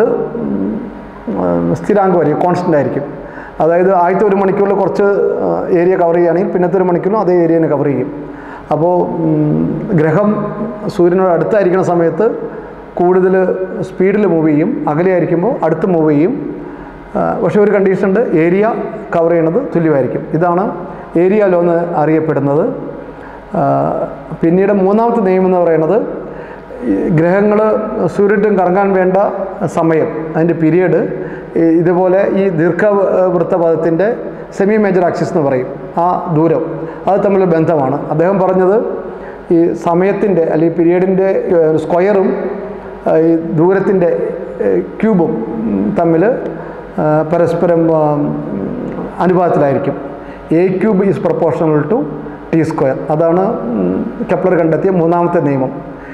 ഉം, സ്ഥിരാങ്കമായിരിക്കും കോൺസ്റ്റൻ്റ് ആയിരിക്കും അതായത് ആദ്യത്തെ ഒരു മണിക്കൂറിൽ കുറച്ച് ഏരിയ കവർ ചെയ്യുകയാണെങ്കിൽ പിന്നത്തെ ഒരു മണിക്കൂറിലും അതേ ഏരിയനെ കവർ ചെയ്യും അപ്പോൾ ഉം, ഗ്രഹം സൂര്യനോട് അടുത്തായിരിക്കുന്ന സമയത്ത് കൂടുതൽ സ്പീഡിൽ മൂവ് ചെയ്യും അകലെയായിരിക്കുമ്പോൾ അടുത്ത് മൂവ് ചെയ്യും ആ, പക്ഷേ ഒരു കണ്ടീഷൻ ഉണ്ട് ഏരിയ കവർ ചെയ്യുന്നത് തുല്യമായിരിക്കും ഇതാണ് ഏരിയ ലോ എന്ന് അറിയപ്പെടുന്നത് ആ, പിന്നീട് മൂന്നാമത്തെ നിയമം എന്ന് പറയുന്നത് ഗ്രഹങ്ങൾ സൂര്യനും കറങ്ങാൻ വേണ്ട സമയം അതിൻ്റെ പീരീഡ് ഇതുപോലെ ഈ ദീർഘവൃത്തപഥത്തിൻ്റെ സെമി മേജർ ആക്സിസ് എന്ന് പറയും ആ ദൂരം അത് തമ്മിലുള്ള ബന്ധമാണ് അദ്ദേഹം പറഞ്ഞത് ഈ സമയത്തിൻ്റെ അല്ലെങ്കിൽ പീരീഡിൻ്റെ സ്ക്വയറും ആ, ഈ ദൂരത്തിൻ്റെ ക്യൂബും തമ്മിൽ പരസ്പരം ആ, അനുപാതത്തിലായിരിക്കും a cube is proportional to T square അതാണ് ഉം, കെപ്ലർ കണ്ടെത്തിയ മൂന്നാമത്തെ നിയമം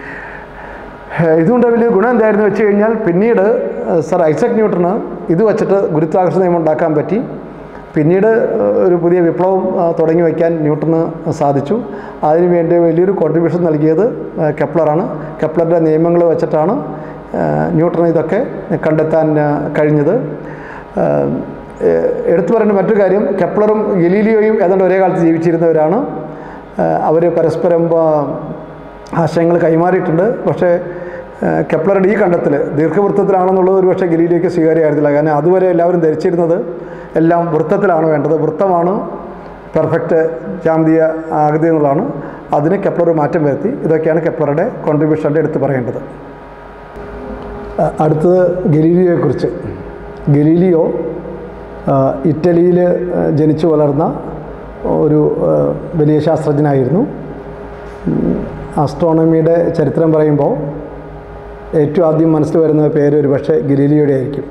ഏഹ് ഇതുകൊണ്ട് വലിയ ഗുണം എന്തായിരുന്നു വെച്ച് കഴിഞ്ഞാൽ പിന്നീട് ഏഹ് സർ ഐസക് ന്യൂട്ടന് ഇത് വെച്ചിട്ട് ഗുരുത്വാകർഷണ നിയമം ഉണ്ടാക്കാൻ പറ്റി പിന്നീട് ഏഹ് ഒരു പുതിയ വിപ്ലവം ആ, തുടങ്ങി വയ്ക്കാൻ ന്യൂട്ടന് സാധിച്ചു അതിനുവേണ്ടി വലിയൊരു കോൺട്രിബ്യൂഷൻ നൽകിയത് ഏഹ് കെപ്ലറാണ് കെപ്ലറുടെ നിയമങ്ങൾ വെച്ചിട്ടാണ് ഏഹ് ന്യൂട്ടന് ഇതൊക്കെ കണ്ടെത്താൻ ആ, കഴിഞ്ഞത് ഏഹ് ഏഹ് എടുത്തു പറയേണ്ട മറ്റൊരു കാര്യം കെപ്ലറും ഗലീലിയോയും ഏതാണ്ട് ഒരേ കാലത്ത് ജീവിച്ചിരുന്നവരാണ് അവർ പരസ്പരം ആ, ആശയങ്ങൾ കൈമാറിയിട്ടുണ്ട് പക്ഷേ ഏഹ് കെപ്ലറുടെ ഈ കണ്ടെത്തൽ ദീർഘവൃത്തത്തിലാണെന്നുള്ളത് ഒരു പക്ഷേ ഗലീലിയോയ്ക്ക് സ്വീകാര്യമായിരുന്നില്ല കാരണം അതുവരെ എല്ലാവരും ധരിച്ചിരുന്നത് എല്ലാം വൃത്തത്തിലാണ് വേണ്ടത് വൃത്തമാണ് പെർഫെക്റ്റ് ജാമതീയ ആകൃതി എന്നുള്ളതാണ് അതിന് കെപ്ലർ മാറ്റം വരുത്തി ഇതൊക്കെയാണ് കെപ്ലറുടെ കോൺട്രിബ്യൂഷൻ്റെ എടുത്ത് പറയേണ്ടത് അ- അടുത്തത് ഗലീലിയോയെക്കുറിച്ച് ഗലീലിയോ ആ, ഇറ്റലിയിൽ ആ, ജനിച്ചു വളർന്ന ഒരു ആ, വലിയ ശാസ്ത്രജ്ഞനായിരുന്നു ഉം, ആസ്ട്രോണമിയുടെ ചരിത്രം പറയുമ്പോൾ ഏറ്റവും ആദ്യം മനസ്സിൽ വരുന്ന പേര് ഒരു പക്ഷേ ഗലീലിയോയുടെ ആയിരിക്കും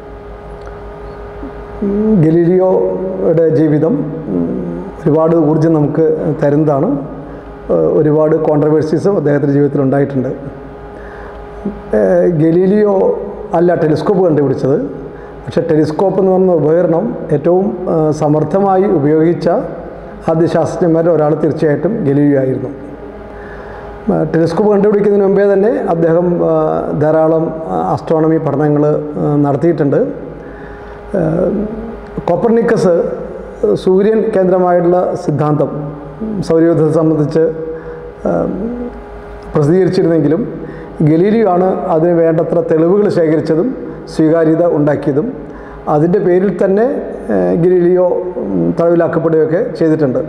ഉം, ഗലീലിയോയുടെ ജീവിതം ഉം, ഒരുപാട് ഊർജം നമുക്ക് തരുന്നതാണ് ഏഹ് ഒരുപാട് കോൺട്രവേഴ്സീസും അദ്ദേഹത്തിൻ്റെ ജീവിതത്തിൽ ഉണ്ടായിട്ടുണ്ട് ഏഹ് ഗലീലിയോ അല്ല ടെലിസ്കോപ്പ് കണ്ടുപിടിച്ചത് പക്ഷേ ടെലിസ്കോപ്പ് എന്ന് പറഞ്ഞ ഉപകരണം ഏറ്റവും ആ, സമർത്ഥമായി ഉപയോഗിച്ച ആദ്യ ശാസ്ത്രജ്ഞന്മാരിൽ ഒരാൾ തീർച്ചയായിട്ടും ഗലീലിയോ ആയിരുന്നു ആ, ടെലിസ്കോപ്പ് കണ്ടുപിടിക്കുന്നതിന് മുമ്പേ തന്നെ അദ്ദേഹം ആ, ധാരാളം ആസ്ട്രോണമി പഠനങ്ങൾ നടത്തിയിട്ടുണ്ട് ആ, കോപ്പർനിക്കസ് സൂര്യൻ കേന്ദ്രമായിട്ടുള്ള സിദ്ധാന്തം സൗരയൂഥത്തെ സംബന്ധിച്ച് ആ, പ്രസിദ്ധീകരിച്ചിരുന്നെങ്കിലും ഗലീലിയോ ആണ് അതിന് വേണ്ടത്ര തെളിവുകൾ ശേഖരിച്ചതും സ്വീകാര്യത ഉണ്ടാക്കിയതും അതിൻ്റെ പേരിൽ തന്നെ ഏഹ്, ഗലീലിയോ ഉം, തടവിലാക്കപ്പെടുകയൊക്കെ ചെയ്തിട്ടുണ്ട്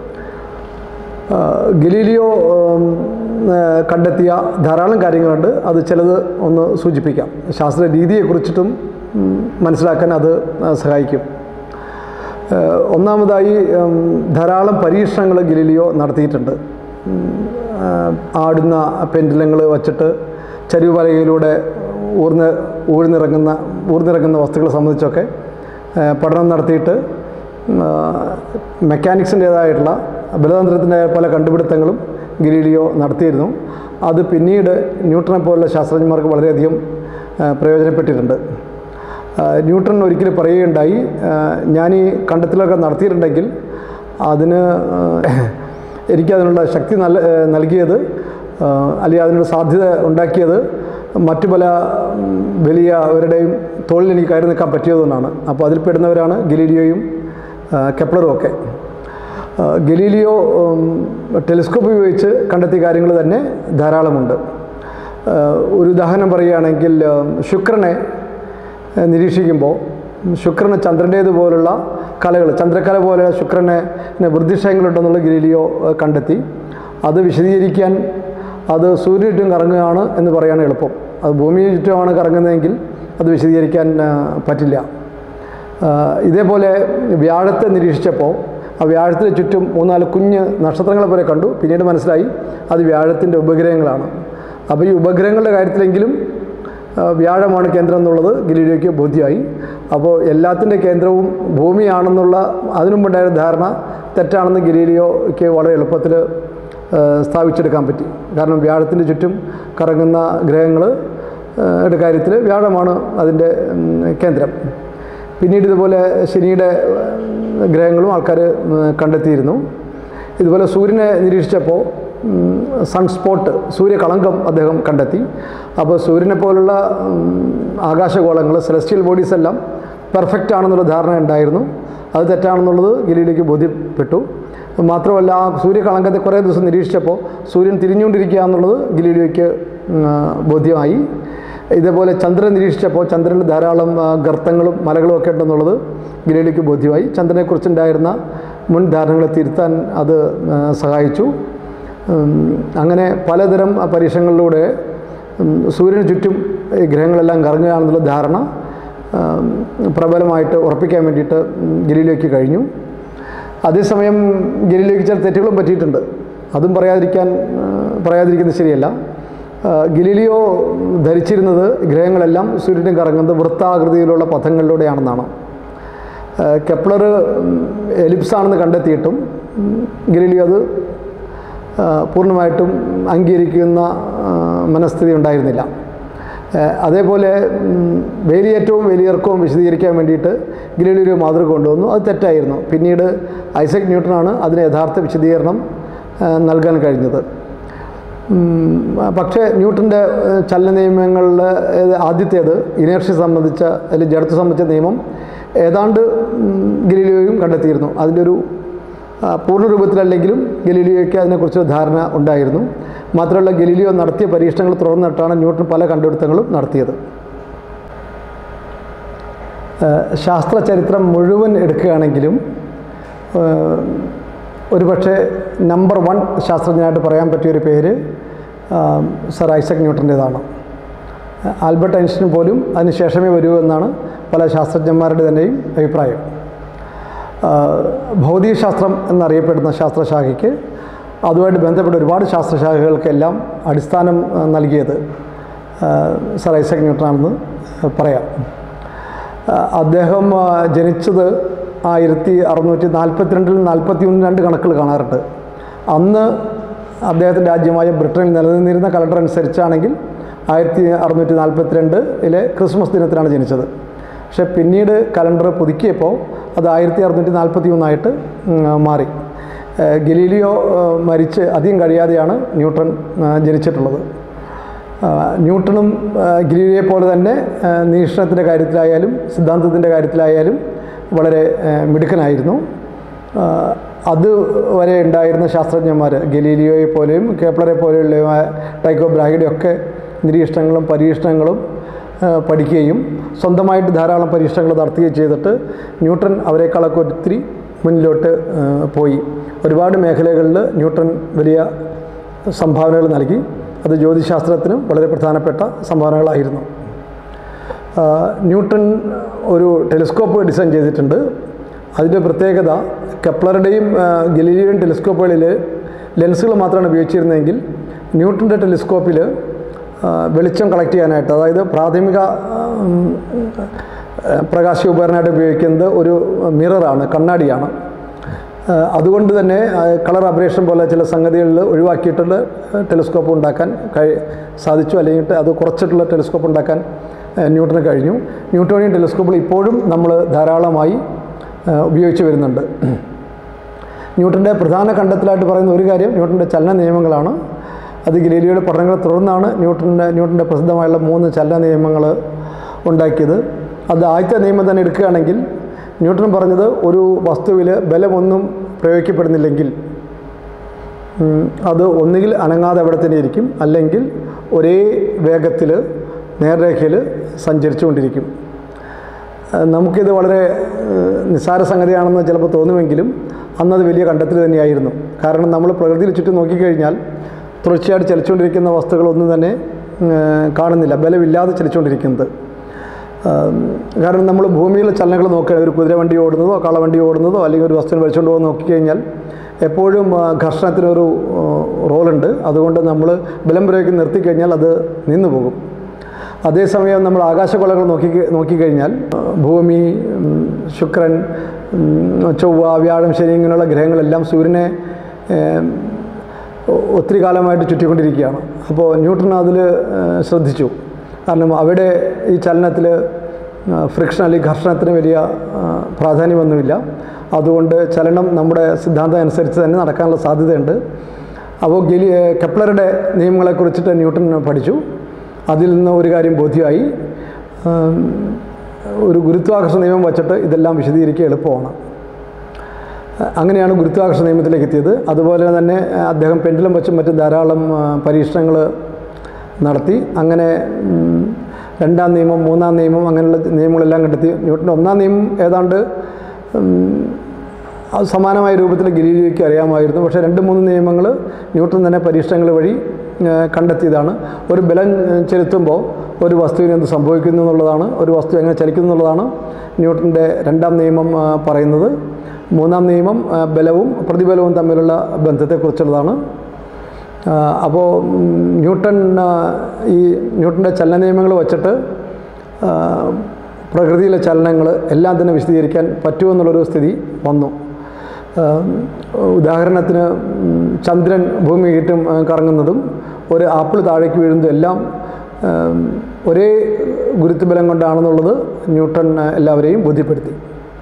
ആ, ഗലീലിയോ ഉം, ആ, കണ്ടെത്തിയ ധാരാളം കാര്യങ്ങളുണ്ട് അത് ചിലത് ഒന്ന് സൂചിപ്പിക്കാം ശാസ്ത്ര രീതിയെക്കുറിച്ചിട്ടും ഉം, മനസ്സിലാക്കാൻ അത് ആ, സഹായിക്കും ആ, ഒന്നാമതായി ഉം, ധാരാളം പരീക്ഷണങ്ങൾ ഗലീലിയോ നടത്തിയിട്ടുണ്ട് ഉം, ആ, ആടുന്ന പെൻഡിലങ്ങൾ വച്ചിട്ട് ചരിവുപലകയിലൂടെ ഊർന്ന് ഊഴ്ന്നിറങ്ങുന്ന ഊർന്നിറങ്ങുന്ന വസ്തുക്കളെ സംബന്ധിച്ചൊക്കെ ആ, പഠനം നടത്തിയിട്ട് മെക്കാനിക്സിൻ്റേതായിട്ടുള്ള ബലതന്ത്രത്തിൻ്റെ പല കണ്ടുപിടുത്തങ്ങളും ഗലീലിയോ നടത്തിയിരുന്നു അത് പിന്നീട് ന്യൂട്ടനെ പോലുള്ള ശാസ്ത്രജ്ഞന്മാർക്ക് വളരെയധികം ആ, പ്രയോജനപ്പെട്ടിട്ടുണ്ട് ആ, ന്യൂട്ടൺ ഒരിക്കൽ പറയുകയുണ്ടായി ആ, ഞാൻ ഈ കണ്ടെത്തലൊക്കെ നടത്തിയിട്ടുണ്ടെങ്കിൽ അതിന് ആ, എനിക്കതിനുള്ള ശക്തി നൽ നൽകിയത് ആ, അല്ലെങ്കിൽ അതിനുള്ള സാധ്യത ഉണ്ടാക്കിയത് മറ്റു പല ഉം, വലിയവരുടെയും തോളിൽ എനിക്ക് കയറി നിൽക്കാൻ പറ്റിയതുകൊണ്ടാണ് അപ്പോൾ അതിൽ പെടുന്നവരാണ് ഗലീലിയോയും ആ, കെപ്ലറും ഒക്കെ ആ, ഗലീലിയോ ഉം, ടെലിസ്കോപ്പ് ഉപയോഗിച്ച് കണ്ടെത്തിയ കാര്യങ്ങൾ തന്നെ ധാരാളമുണ്ട് ആ, ഒരു ഉദാഹരണം പറയുകയാണെങ്കിൽ ആ, ശുക്രനെ ആ, നിരീക്ഷിക്കുമ്പോൾ ശുക്രന് ചന്ദ്രൻ്റേതുപോലുള്ള കലകൾ ചന്ദ്രക്കല പോലെ ശുക്രനെ വൃദ്ധിക്ഷയങ്ങളുണ്ടെന്നുള്ള ഗലീലിയോ ആ, കണ്ടെത്തി അത് വിശദീകരിക്കാൻ അത് സൂര്യന് ചുറ്റും കറങ്ങുകയാണ് എന്ന് പറയാൻ എളുപ്പം അത് ഭൂമിയെ ചുറ്റുമാണ് കറങ്ങുന്നതെങ്കിൽ അത് വിശദീകരിക്കാൻ ആ, പറ്റില്ല ആ, ഇതേപോലെ വ്യാഴത്തെ നിരീക്ഷിച്ചപ്പോൾ ആ വ്യാഴത്തിന് ചുറ്റും മൂന്നാല് കുഞ്ഞ് നക്ഷത്രങ്ങളെ പോലെ കണ്ടു പിന്നീട് മനസ്സിലായി അത് വ്യാഴത്തിൻ്റെ ഉപഗ്രഹങ്ങളാണ് അപ്പോൾ ഈ ഉപഗ്രഹങ്ങളുടെ കാര്യത്തിലെങ്കിലും ആ, വ്യാഴമാണ് കേന്ദ്രം എന്നുള്ളത് ഗലീലിയോയ്ക്ക് ബോധ്യമായി അപ്പോൾ എല്ലാത്തിൻ്റെ കേന്ദ്രവും ഭൂമിയാണെന്നുള്ള അതിനുമുണ്ടായ ധാരണ തെറ്റാണെന്ന് ഗലീലിയോയ്ക്ക് വളരെ എളുപ്പത്തിൽ ആ, സ്ഥാപിച്ചെടുക്കാൻ പറ്റി കാരണം വ്യാഴത്തിൻ്റെ ചുറ്റും കറങ്ങുന്ന ഗ്രഹങ്ങൾ യുടെ കാര്യത്തിൽ വ്യാഴമാണ് അതിൻ്റെ ഉം, കേന്ദ്രം പിന്നീട് ഇതുപോലെ ശനിയുടെ ഉം, ഗ്രഹങ്ങളും ആൾക്കാർ കണ്ടെത്തിയിരുന്നു ഇതുപോലെ സൂര്യനെ നിരീക്ഷിച്ചപ്പോൾ സൺസ്പോട്ട് സൂര്യകളങ്കം അദ്ദേഹം കണ്ടെത്തി അപ്പോൾ സൂര്യനെ പോലുള്ള ഉം, ആകാശഗോളങ്ങൾ സെലസ്റ്റിയൽ ബോഡീസ് എല്ലാം പെർഫെക്റ്റ് ആണെന്നുള്ള ധാരണ ഉണ്ടായിരുന്നു അത് തെറ്റാണെന്നുള്ളത് ഗലീലിക്ക് ബോധ്യപ്പെട്ടു മാത്രമല്ല ആ സൂര്യകളങ്കത്തെ കുറേ ദിവസം നിരീക്ഷിച്ചപ്പോൾ സൂര്യൻ തിരിഞ്ഞുകൊണ്ടിരിക്കുക എന്നുള്ളത് ഗലീലിയോയ്ക്ക് ഉം, ബോധ്യമായി ഇതേപോലെ ചന്ദ്രൻ നിരീക്ഷിച്ചപ്പോൾ ചന്ദ്രനിൽ ധാരാളം ആ, ഗർത്തങ്ങളും മലകളും ഒക്കെ ഉണ്ടെന്നുള്ളത് ഗലീലിയോയ്ക്ക് ബോധ്യമായി ചന്ദ്രനെക്കുറിച്ചുണ്ടായിരുന്ന മുൻ ധാരണകളെ തിരുത്താൻ അത് ആ, സഹായിച്ചു ഉം, അങ്ങനെ പലതരം പരീക്ഷണങ്ങളിലൂടെ ഉം, സൂര്യന് ചുറ്റും ഈ ഗ്രഹങ്ങളെല്ലാം കറങ്ങുകയാണെന്നുള്ള ധാരണ ഉം, പ്രബലമായിട്ട് ഉറപ്പിക്കാൻ വേണ്ടിയിട്ട് ഉം, ഗലീലിയോയ്ക്ക് കഴിഞ്ഞു അതേസമയം ഗലീലിയോയ്ക്ക് ചില തെറ്റുകളും പറ്റിയിട്ടുണ്ട് അതും പറയാതിരിക്കാൻ ആ, പറയാതിരിക്കുന്നത് ശരിയല്ല ആ, ഗലീലിയോ ധരിച്ചിരുന്നത് ഗ്രഹങ്ങളെല്ലാം സൂര്യനും കറങ്ങുന്നത് വൃത്താകൃതിയിലുള്ള പഥങ്ങളിലൂടെയാണെന്നാണ് ആ, കെപ്ലർ എലിപ്സ് ആണെന്ന് കണ്ടെത്തിയിട്ടും ഉം, ഗലീലിയോ അത് ആ, പൂർണ്ണമായിട്ടും അംഗീകരിക്കുന്ന ആ, മനസ്ഥിതി ഉണ്ടായിരുന്നില്ല ആ, അതേപോലെ ഉം, വേലിയേറ്റവും വേലിയിറക്കവും വിശദീകരിക്കാൻ വേണ്ടിയിട്ട് ഗലീലിയോ ഒരു മാതൃക കൊണ്ടുവന്നു അത് തെറ്റായിരുന്നു പിന്നീട് ഐസക് ന്യൂട്ടനാണ് അതിന് യഥാർത്ഥ വിശദീകരണം ആ, നൽകാൻ കഴിഞ്ഞത് ഉം, പക്ഷേ ന്യൂട്ടൻ്റെ ഏഹ്, ചലന നിയമങ്ങളിൽ ഏത് ആദ്യത്തേത് ഇനേർഷ്യ സംബന്ധിച്ച അല്ലെങ്കിൽ ജഡത്വം സംബന്ധിച്ച നിയമം ഏതാണ്ട് ഉം, ഗലീലിയോയും കണ്ടെത്തിയിരുന്നു അതിൻ്റെ ഒരു ആ, പൂർണ്ണ രൂപത്തിലല്ലെങ്കിലും ഗലീലിയോയ്ക്ക് അതിനെക്കുറിച്ച് ധാരണ ഉണ്ടായിരുന്നു മാത്രമല്ല ഗലീലിയോ നടത്തിയ പരീക്ഷണങ്ങൾ തുടർന്നിട്ടാണ് ന്യൂട്ടൺ പല കണ്ടുപിടുത്തങ്ങളും നടത്തിയത് ഏഹ്, ശാസ്ത്ര ചരിത്രം മുഴുവൻ എടുക്കുകയാണെങ്കിലും ഏഹ്, ഒരുപക്ഷെ നമ്പർ വൺ ശാസ്ത്രജ്ഞനായിട്ട് പറയാൻ പറ്റിയൊരു പേര് ആം, സർ ഐസക് ന്യൂട്ടൻ്റേതാണ് ആൽബർട്ട് ഐൻസ്റ്റീൻ പോലും അതിന് ശേഷമേ വരൂ എന്നാണ് പല ശാസ്ത്രജ്ഞന്മാരുടെ തന്നെയും അഭിപ്രായം ആ, ഭൗതികശാസ്ത്രം എന്നറിയപ്പെടുന്ന ശാസ്ത്രശാഖയ്ക്ക് അതുമായിട്ട് ബന്ധപ്പെട്ട ഒരുപാട് ശാസ്ത്രശാഖകൾക്കെല്ലാം അടിസ്ഥാനം ആ, നൽകിയത് ആ, സർ ഐസക് ന്യൂട്ടനാണെന്ന് പറയാം ആ, അദ്ദേഹം ആ, ജനിച്ചത് ആയിരത്തി അറുന്നൂറ്റി നാൽപ്പത്തിരണ്ടിൽ നാൽപ്പത്തി ഒന്ന് രണ്ട് കണക്കുകൾ കാണാറുണ്ട് അന്ന് അദ്ദേഹത്തിൻ്റെ രാജ്യമായ ബ്രിട്ടനിൽ നിലനിന്നിരുന്ന കലണ്ടർ അനുസരിച്ചാണെങ്കിൽ ആയിരത്തി അറുന്നൂറ്റി നാൽപ്പത്തിരണ്ടിലെ ക്രിസ്മസ് ദിനത്തിലാണ് ജനിച്ചത് പക്ഷേ പിന്നീട് കലണ്ടർ പുതുക്കിയപ്പോൾ അത് ആയിരത്തി അറുന്നൂറ്റി നാൽപ്പത്തി ഒന്നായിട്ട് മാറി ആ, ഗലീലിയോ ആ, മരിച്ച് അധികം കഴിയാതെയാണ് ന്യൂട്ടൺ ആ, ജനിച്ചിട്ടുള്ളത് ആ, ന്യൂട്ടണും ആ, ഗലീലിയെ പോലെ തന്നെ ആ, നിരീക്ഷണത്തിൻ്റെ കാര്യത്തിലായാലും സിദ്ധാന്തത്തിൻ്റെ കാര്യത്തിലായാലും വളരെ ആ, മിടുക്കനായിരുന്നു ആ, അത് വരെ ഉണ്ടായിരുന്ന ശാസ്ത്രജ്ഞന്മാർ ഗലീലിയോയെ പോലെയും കേപ്ലറെ പോലെയുള്ള ടൈക്കോ ബ്രാഹിയുടെ ഒക്കെ നിരീക്ഷണങ്ങളും പരീക്ഷണങ്ങളും ആ, പഠിക്കുകയും സ്വന്തമായിട്ട് ധാരാളം പരീക്ഷണങ്ങൾ നടത്തുകയും ചെയ്തിട്ട് ന്യൂട്ടൺ അവരെക്കാളൊക്കെ ഒത്തിരി മുന്നിലോട്ട് ആ, പോയി ഒരുപാട് മേഖലകളിൽ ന്യൂട്ടൺ വലിയ സംഭാവനകൾ നൽകി അത് ജ്യോതിശാസ്ത്രത്തിനും വളരെ പ്രധാനപ്പെട്ട സംഭാവനകളായിരുന്നു ആ, ന്യൂട്ടൺ ഒരു ടെലിസ്കോപ്പ് ഡിസൈൻ ചെയ്തിട്ടുണ്ട് അതിൻ്റെ പ്രത്യേകത കെപ്ലറുടെയും ആ, ഗലീലിയുടെയും ടെലിസ്കോപ്പുകളിൽ ലെൻസുകൾ മാത്രമാണ് ഉപയോഗിച്ചിരുന്നതെങ്കിൽ ന്യൂട്ടൻ്റെ ടെലിസ്കോപ്പിൽ ആ, വെളിച്ചം കളക്ട് ചെയ്യാനായിട്ട് അതായത് പ്രാഥമിക ഉം, ആ, പ്രകാശ ഉപകരണമായിട്ട് ഉപയോഗിക്കുന്നത് ഒരു മിററാണ് കണ്ണാടിയാണ് ആ, അതുകൊണ്ട് തന്നെ കളർ അബ്രേഷൻ പോലെ ചില സംഗതികളിൽ ഒഴിവാക്കിയിട്ടുള്ള ടെലിസ്കോപ്പ് ഉണ്ടാക്കാൻ കഴി സാധിച്ചു അല്ലെങ്കിൽ അത് കുറച്ചിട്ടുള്ള ടെലിസ്കോപ്പ് ഉണ്ടാക്കാൻ ആ, ന്യൂട്ടന് കഴിഞ്ഞു ന്യൂട്ടോണിയൻ ടെലിസ്കോപ്പുകൾ ഇപ്പോഴും നമ്മൾ ധാരാളമായി ആ, ഉപയോഗിച്ച് വരുന്നുണ്ട് ന്യൂട്ടൻ്റെ പ്രധാന കണ്ടെത്തലായിട്ട് പറയുന്ന ഒരു കാര്യം ന്യൂട്ടൻ്റെ ചലന നിയമങ്ങളാണ് അത് ഗലീലിയോയുടെ പഠനങ്ങളെ തുടർന്നാണ് ന്യൂട്ടൻ്റെ ന്യൂട്ടൻ്റെ പ്രസിദ്ധമായുള്ള മൂന്ന് ചലന നിയമങ്ങൾ ഉണ്ടാക്കിയത് അത് ആദ്യത്തെ നിയമം തന്നെ എടുക്കുകയാണെങ്കിൽ ന്യൂട്ടൺ പറഞ്ഞത് ഒരു വസ്തുവിൽ ബലമൊന്നും പ്രയോഗിക്കപ്പെടുന്നില്ലെങ്കിൽ ഉം, അത് ഒന്നുകിൽ അനങ്ങാതെ അവിടെ തന്നെ ഇരിക്കും അല്ലെങ്കിൽ ഒരേ വേഗത്തിൽ നേർരേഖയിൽ സഞ്ചരിച്ചുകൊണ്ടിരിക്കും ഏഹ് നമുക്കിത് വളരെ ഏഹ് നിസ്സാര സംഗതിയാണെന്ന് ചിലപ്പോൾ തോന്നുമെങ്കിലും അന്നത് വലിയ കണ്ടെത്തൽ തന്നെയായിരുന്നു കാരണം നമ്മൾ പ്രകൃതിയിൽ ചുറ്റും നോക്കിക്കഴിഞ്ഞാൽ തുടർച്ചയായിട്ട് ചലിച്ചുകൊണ്ടിരിക്കുന്ന വസ്തുക്കളൊന്നും തന്നെ ഏഹ് കാണുന്നില്ല ബലമില്ലാതെ ചലിച്ചുകൊണ്ടിരിക്കുന്നത് ആം, കാരണം നമ്മൾ ഭൂമിയിലെ ചലനങ്ങൾ നോക്കുകയാണ് ഒരു കുതിര വണ്ടി ഓടുന്നതോ കാളവണ്ടി ഓടുന്നതോ അല്ലെങ്കിൽ ഒരു വസ്തുവിനെ വലിച്ചുകൊണ്ട് പോകുന്ന നോക്കിക്കഴിഞ്ഞാൽ എപ്പോഴും ആ, ഘർഷണത്തിനൊരു ആ, റോളുണ്ട് അതുകൊണ്ട് നമ്മൾ ബലം പ്രയോഗിച്ച് നിർത്തിക്കഴിഞ്ഞാൽ അത് നിന്നു പോകും അതേസമയം നമ്മൾ ആകാശഗോളകൾ നോക്കി നോക്കിക്കഴിഞ്ഞാൽ ആ, ഭൂമി ഉം, ശുക്രൻ ഉം, ചൊവ്വ വ്യാഴം ശനി ഇങ്ങനെയുള്ള ഗ്രഹങ്ങളെല്ലാം സൂര്യനെ ഏം, ഒ- ഒത്തിരി കാലമായിട്ട് ചുറ്റിക്കൊണ്ടിരിക്കുകയാണ് അപ്പോൾ ന്യൂട്ടൺ അതിൽ ശ്രദ്ധിച്ചു കാരണം അവിടെ ഈ ചലനത്തിൽ ഫ്രിക്ഷൻ അല്ലെങ്കിൽ ഘർഷണത്തിന് വലിയ ആ, പ്രാധാന്യമൊന്നുമില്ല അതുകൊണ്ട് ചലനം നമ്മുടെ സിദ്ധാന്തം അനുസരിച്ച് തന്നെ നടക്കാനുള്ള സാധ്യതയുണ്ട് അപ്പോൾ ഗലി കെപ്ലറുടെ നിയമങ്ങളെക്കുറിച്ചിട്ട് ന്യൂട്ടൺ പഠിച്ചു അതിൽ നിന്ന് ഒരു കാര്യം ബോധ്യമായി ആം, ഒരു ഗുരുത്വാകർഷണ നിയമം വച്ചിട്ട് ഇതെല്ലാം വിശദീകരിക്കുക എളുപ്പമാണ് അങ്ങനെയാണ് ഗുരുത്വാകർഷണ നിയമത്തിലേക്ക് എത്തിയത് അതുപോലെ തന്നെ ആ, അദ്ദേഹം പെൻഡുലം വെച്ചും മറ്റും ധാരാളം പരീക്ഷണങ്ങൾ നടത്തി അങ്ങനെ ഉം, രണ്ടാം നിയമം മൂന്നാം നിയമം അങ്ങനെയുള്ള നിയമങ്ങളെല്ലാം കണ്ടെത്തി ന്യൂട്ടൻ്റെ ഒന്നാം നിയമം ഏതാണ്ട് ഉം, അത് സമാനമായ രൂപത്തിൽ ഗലീലിയോയ്ക്ക് അറിയാമായിരുന്നു പക്ഷേ രണ്ട് മൂന്ന് നിയമങ്ങൾ ന്യൂട്ടൺ തന്നെ പരീക്ഷണങ്ങൾ വഴി ആ, കണ്ടെത്തിയതാണ് ഒരു ബലം ആ, ചെലുത്തുമ്പോൾ ഒരു വസ്തുവിന് എന്ത് സംഭവിക്കുന്നു എന്നുള്ളതാണ് ഒരു വസ്തു എങ്ങനെ ചലിക്കുന്നു എന്നുള്ളതാണ് ന്യൂട്ടൻ്റെ രണ്ടാം നിയമം ആ, പറയുന്നത് മൂന്നാം നിയമം ആ, ബലവും പ്രതിബലവും തമ്മിലുള്ള ബന്ധത്തെക്കുറിച്ചുള്ളതാണ് ആ, അപ്പോൾ ഉം, ന്യൂട്ടൺ ആ, ഈ ന്യൂട്ടൻ്റെ ചലന നിയമങ്ങൾ വച്ചിട്ട് ആ, പ്രകൃതിയിലെ ചലനങ്ങൾ എല്ലാം തന്നെ വിശദീകരിക്കാൻ പറ്റുമെന്നുള്ളൊരു സ്ഥിതി വന്നു ആ, ഉദാഹരണത്തിന് ഉം, ചന്ദ്രൻ ഭൂമി ചുറ്റും ആ, കറങ്ങുന്നതും ഒരു ആപ്പിൾ താഴേക്ക് വീഴുന്നതും എല്ലാം ആ, ഒരേ ഗുരുത്വബലം കൊണ്ടാണെന്നുള്ളത് ന്യൂട്ടൺ ആ, എല്ലാവരെയും ബോധ്യപ്പെടുത്തി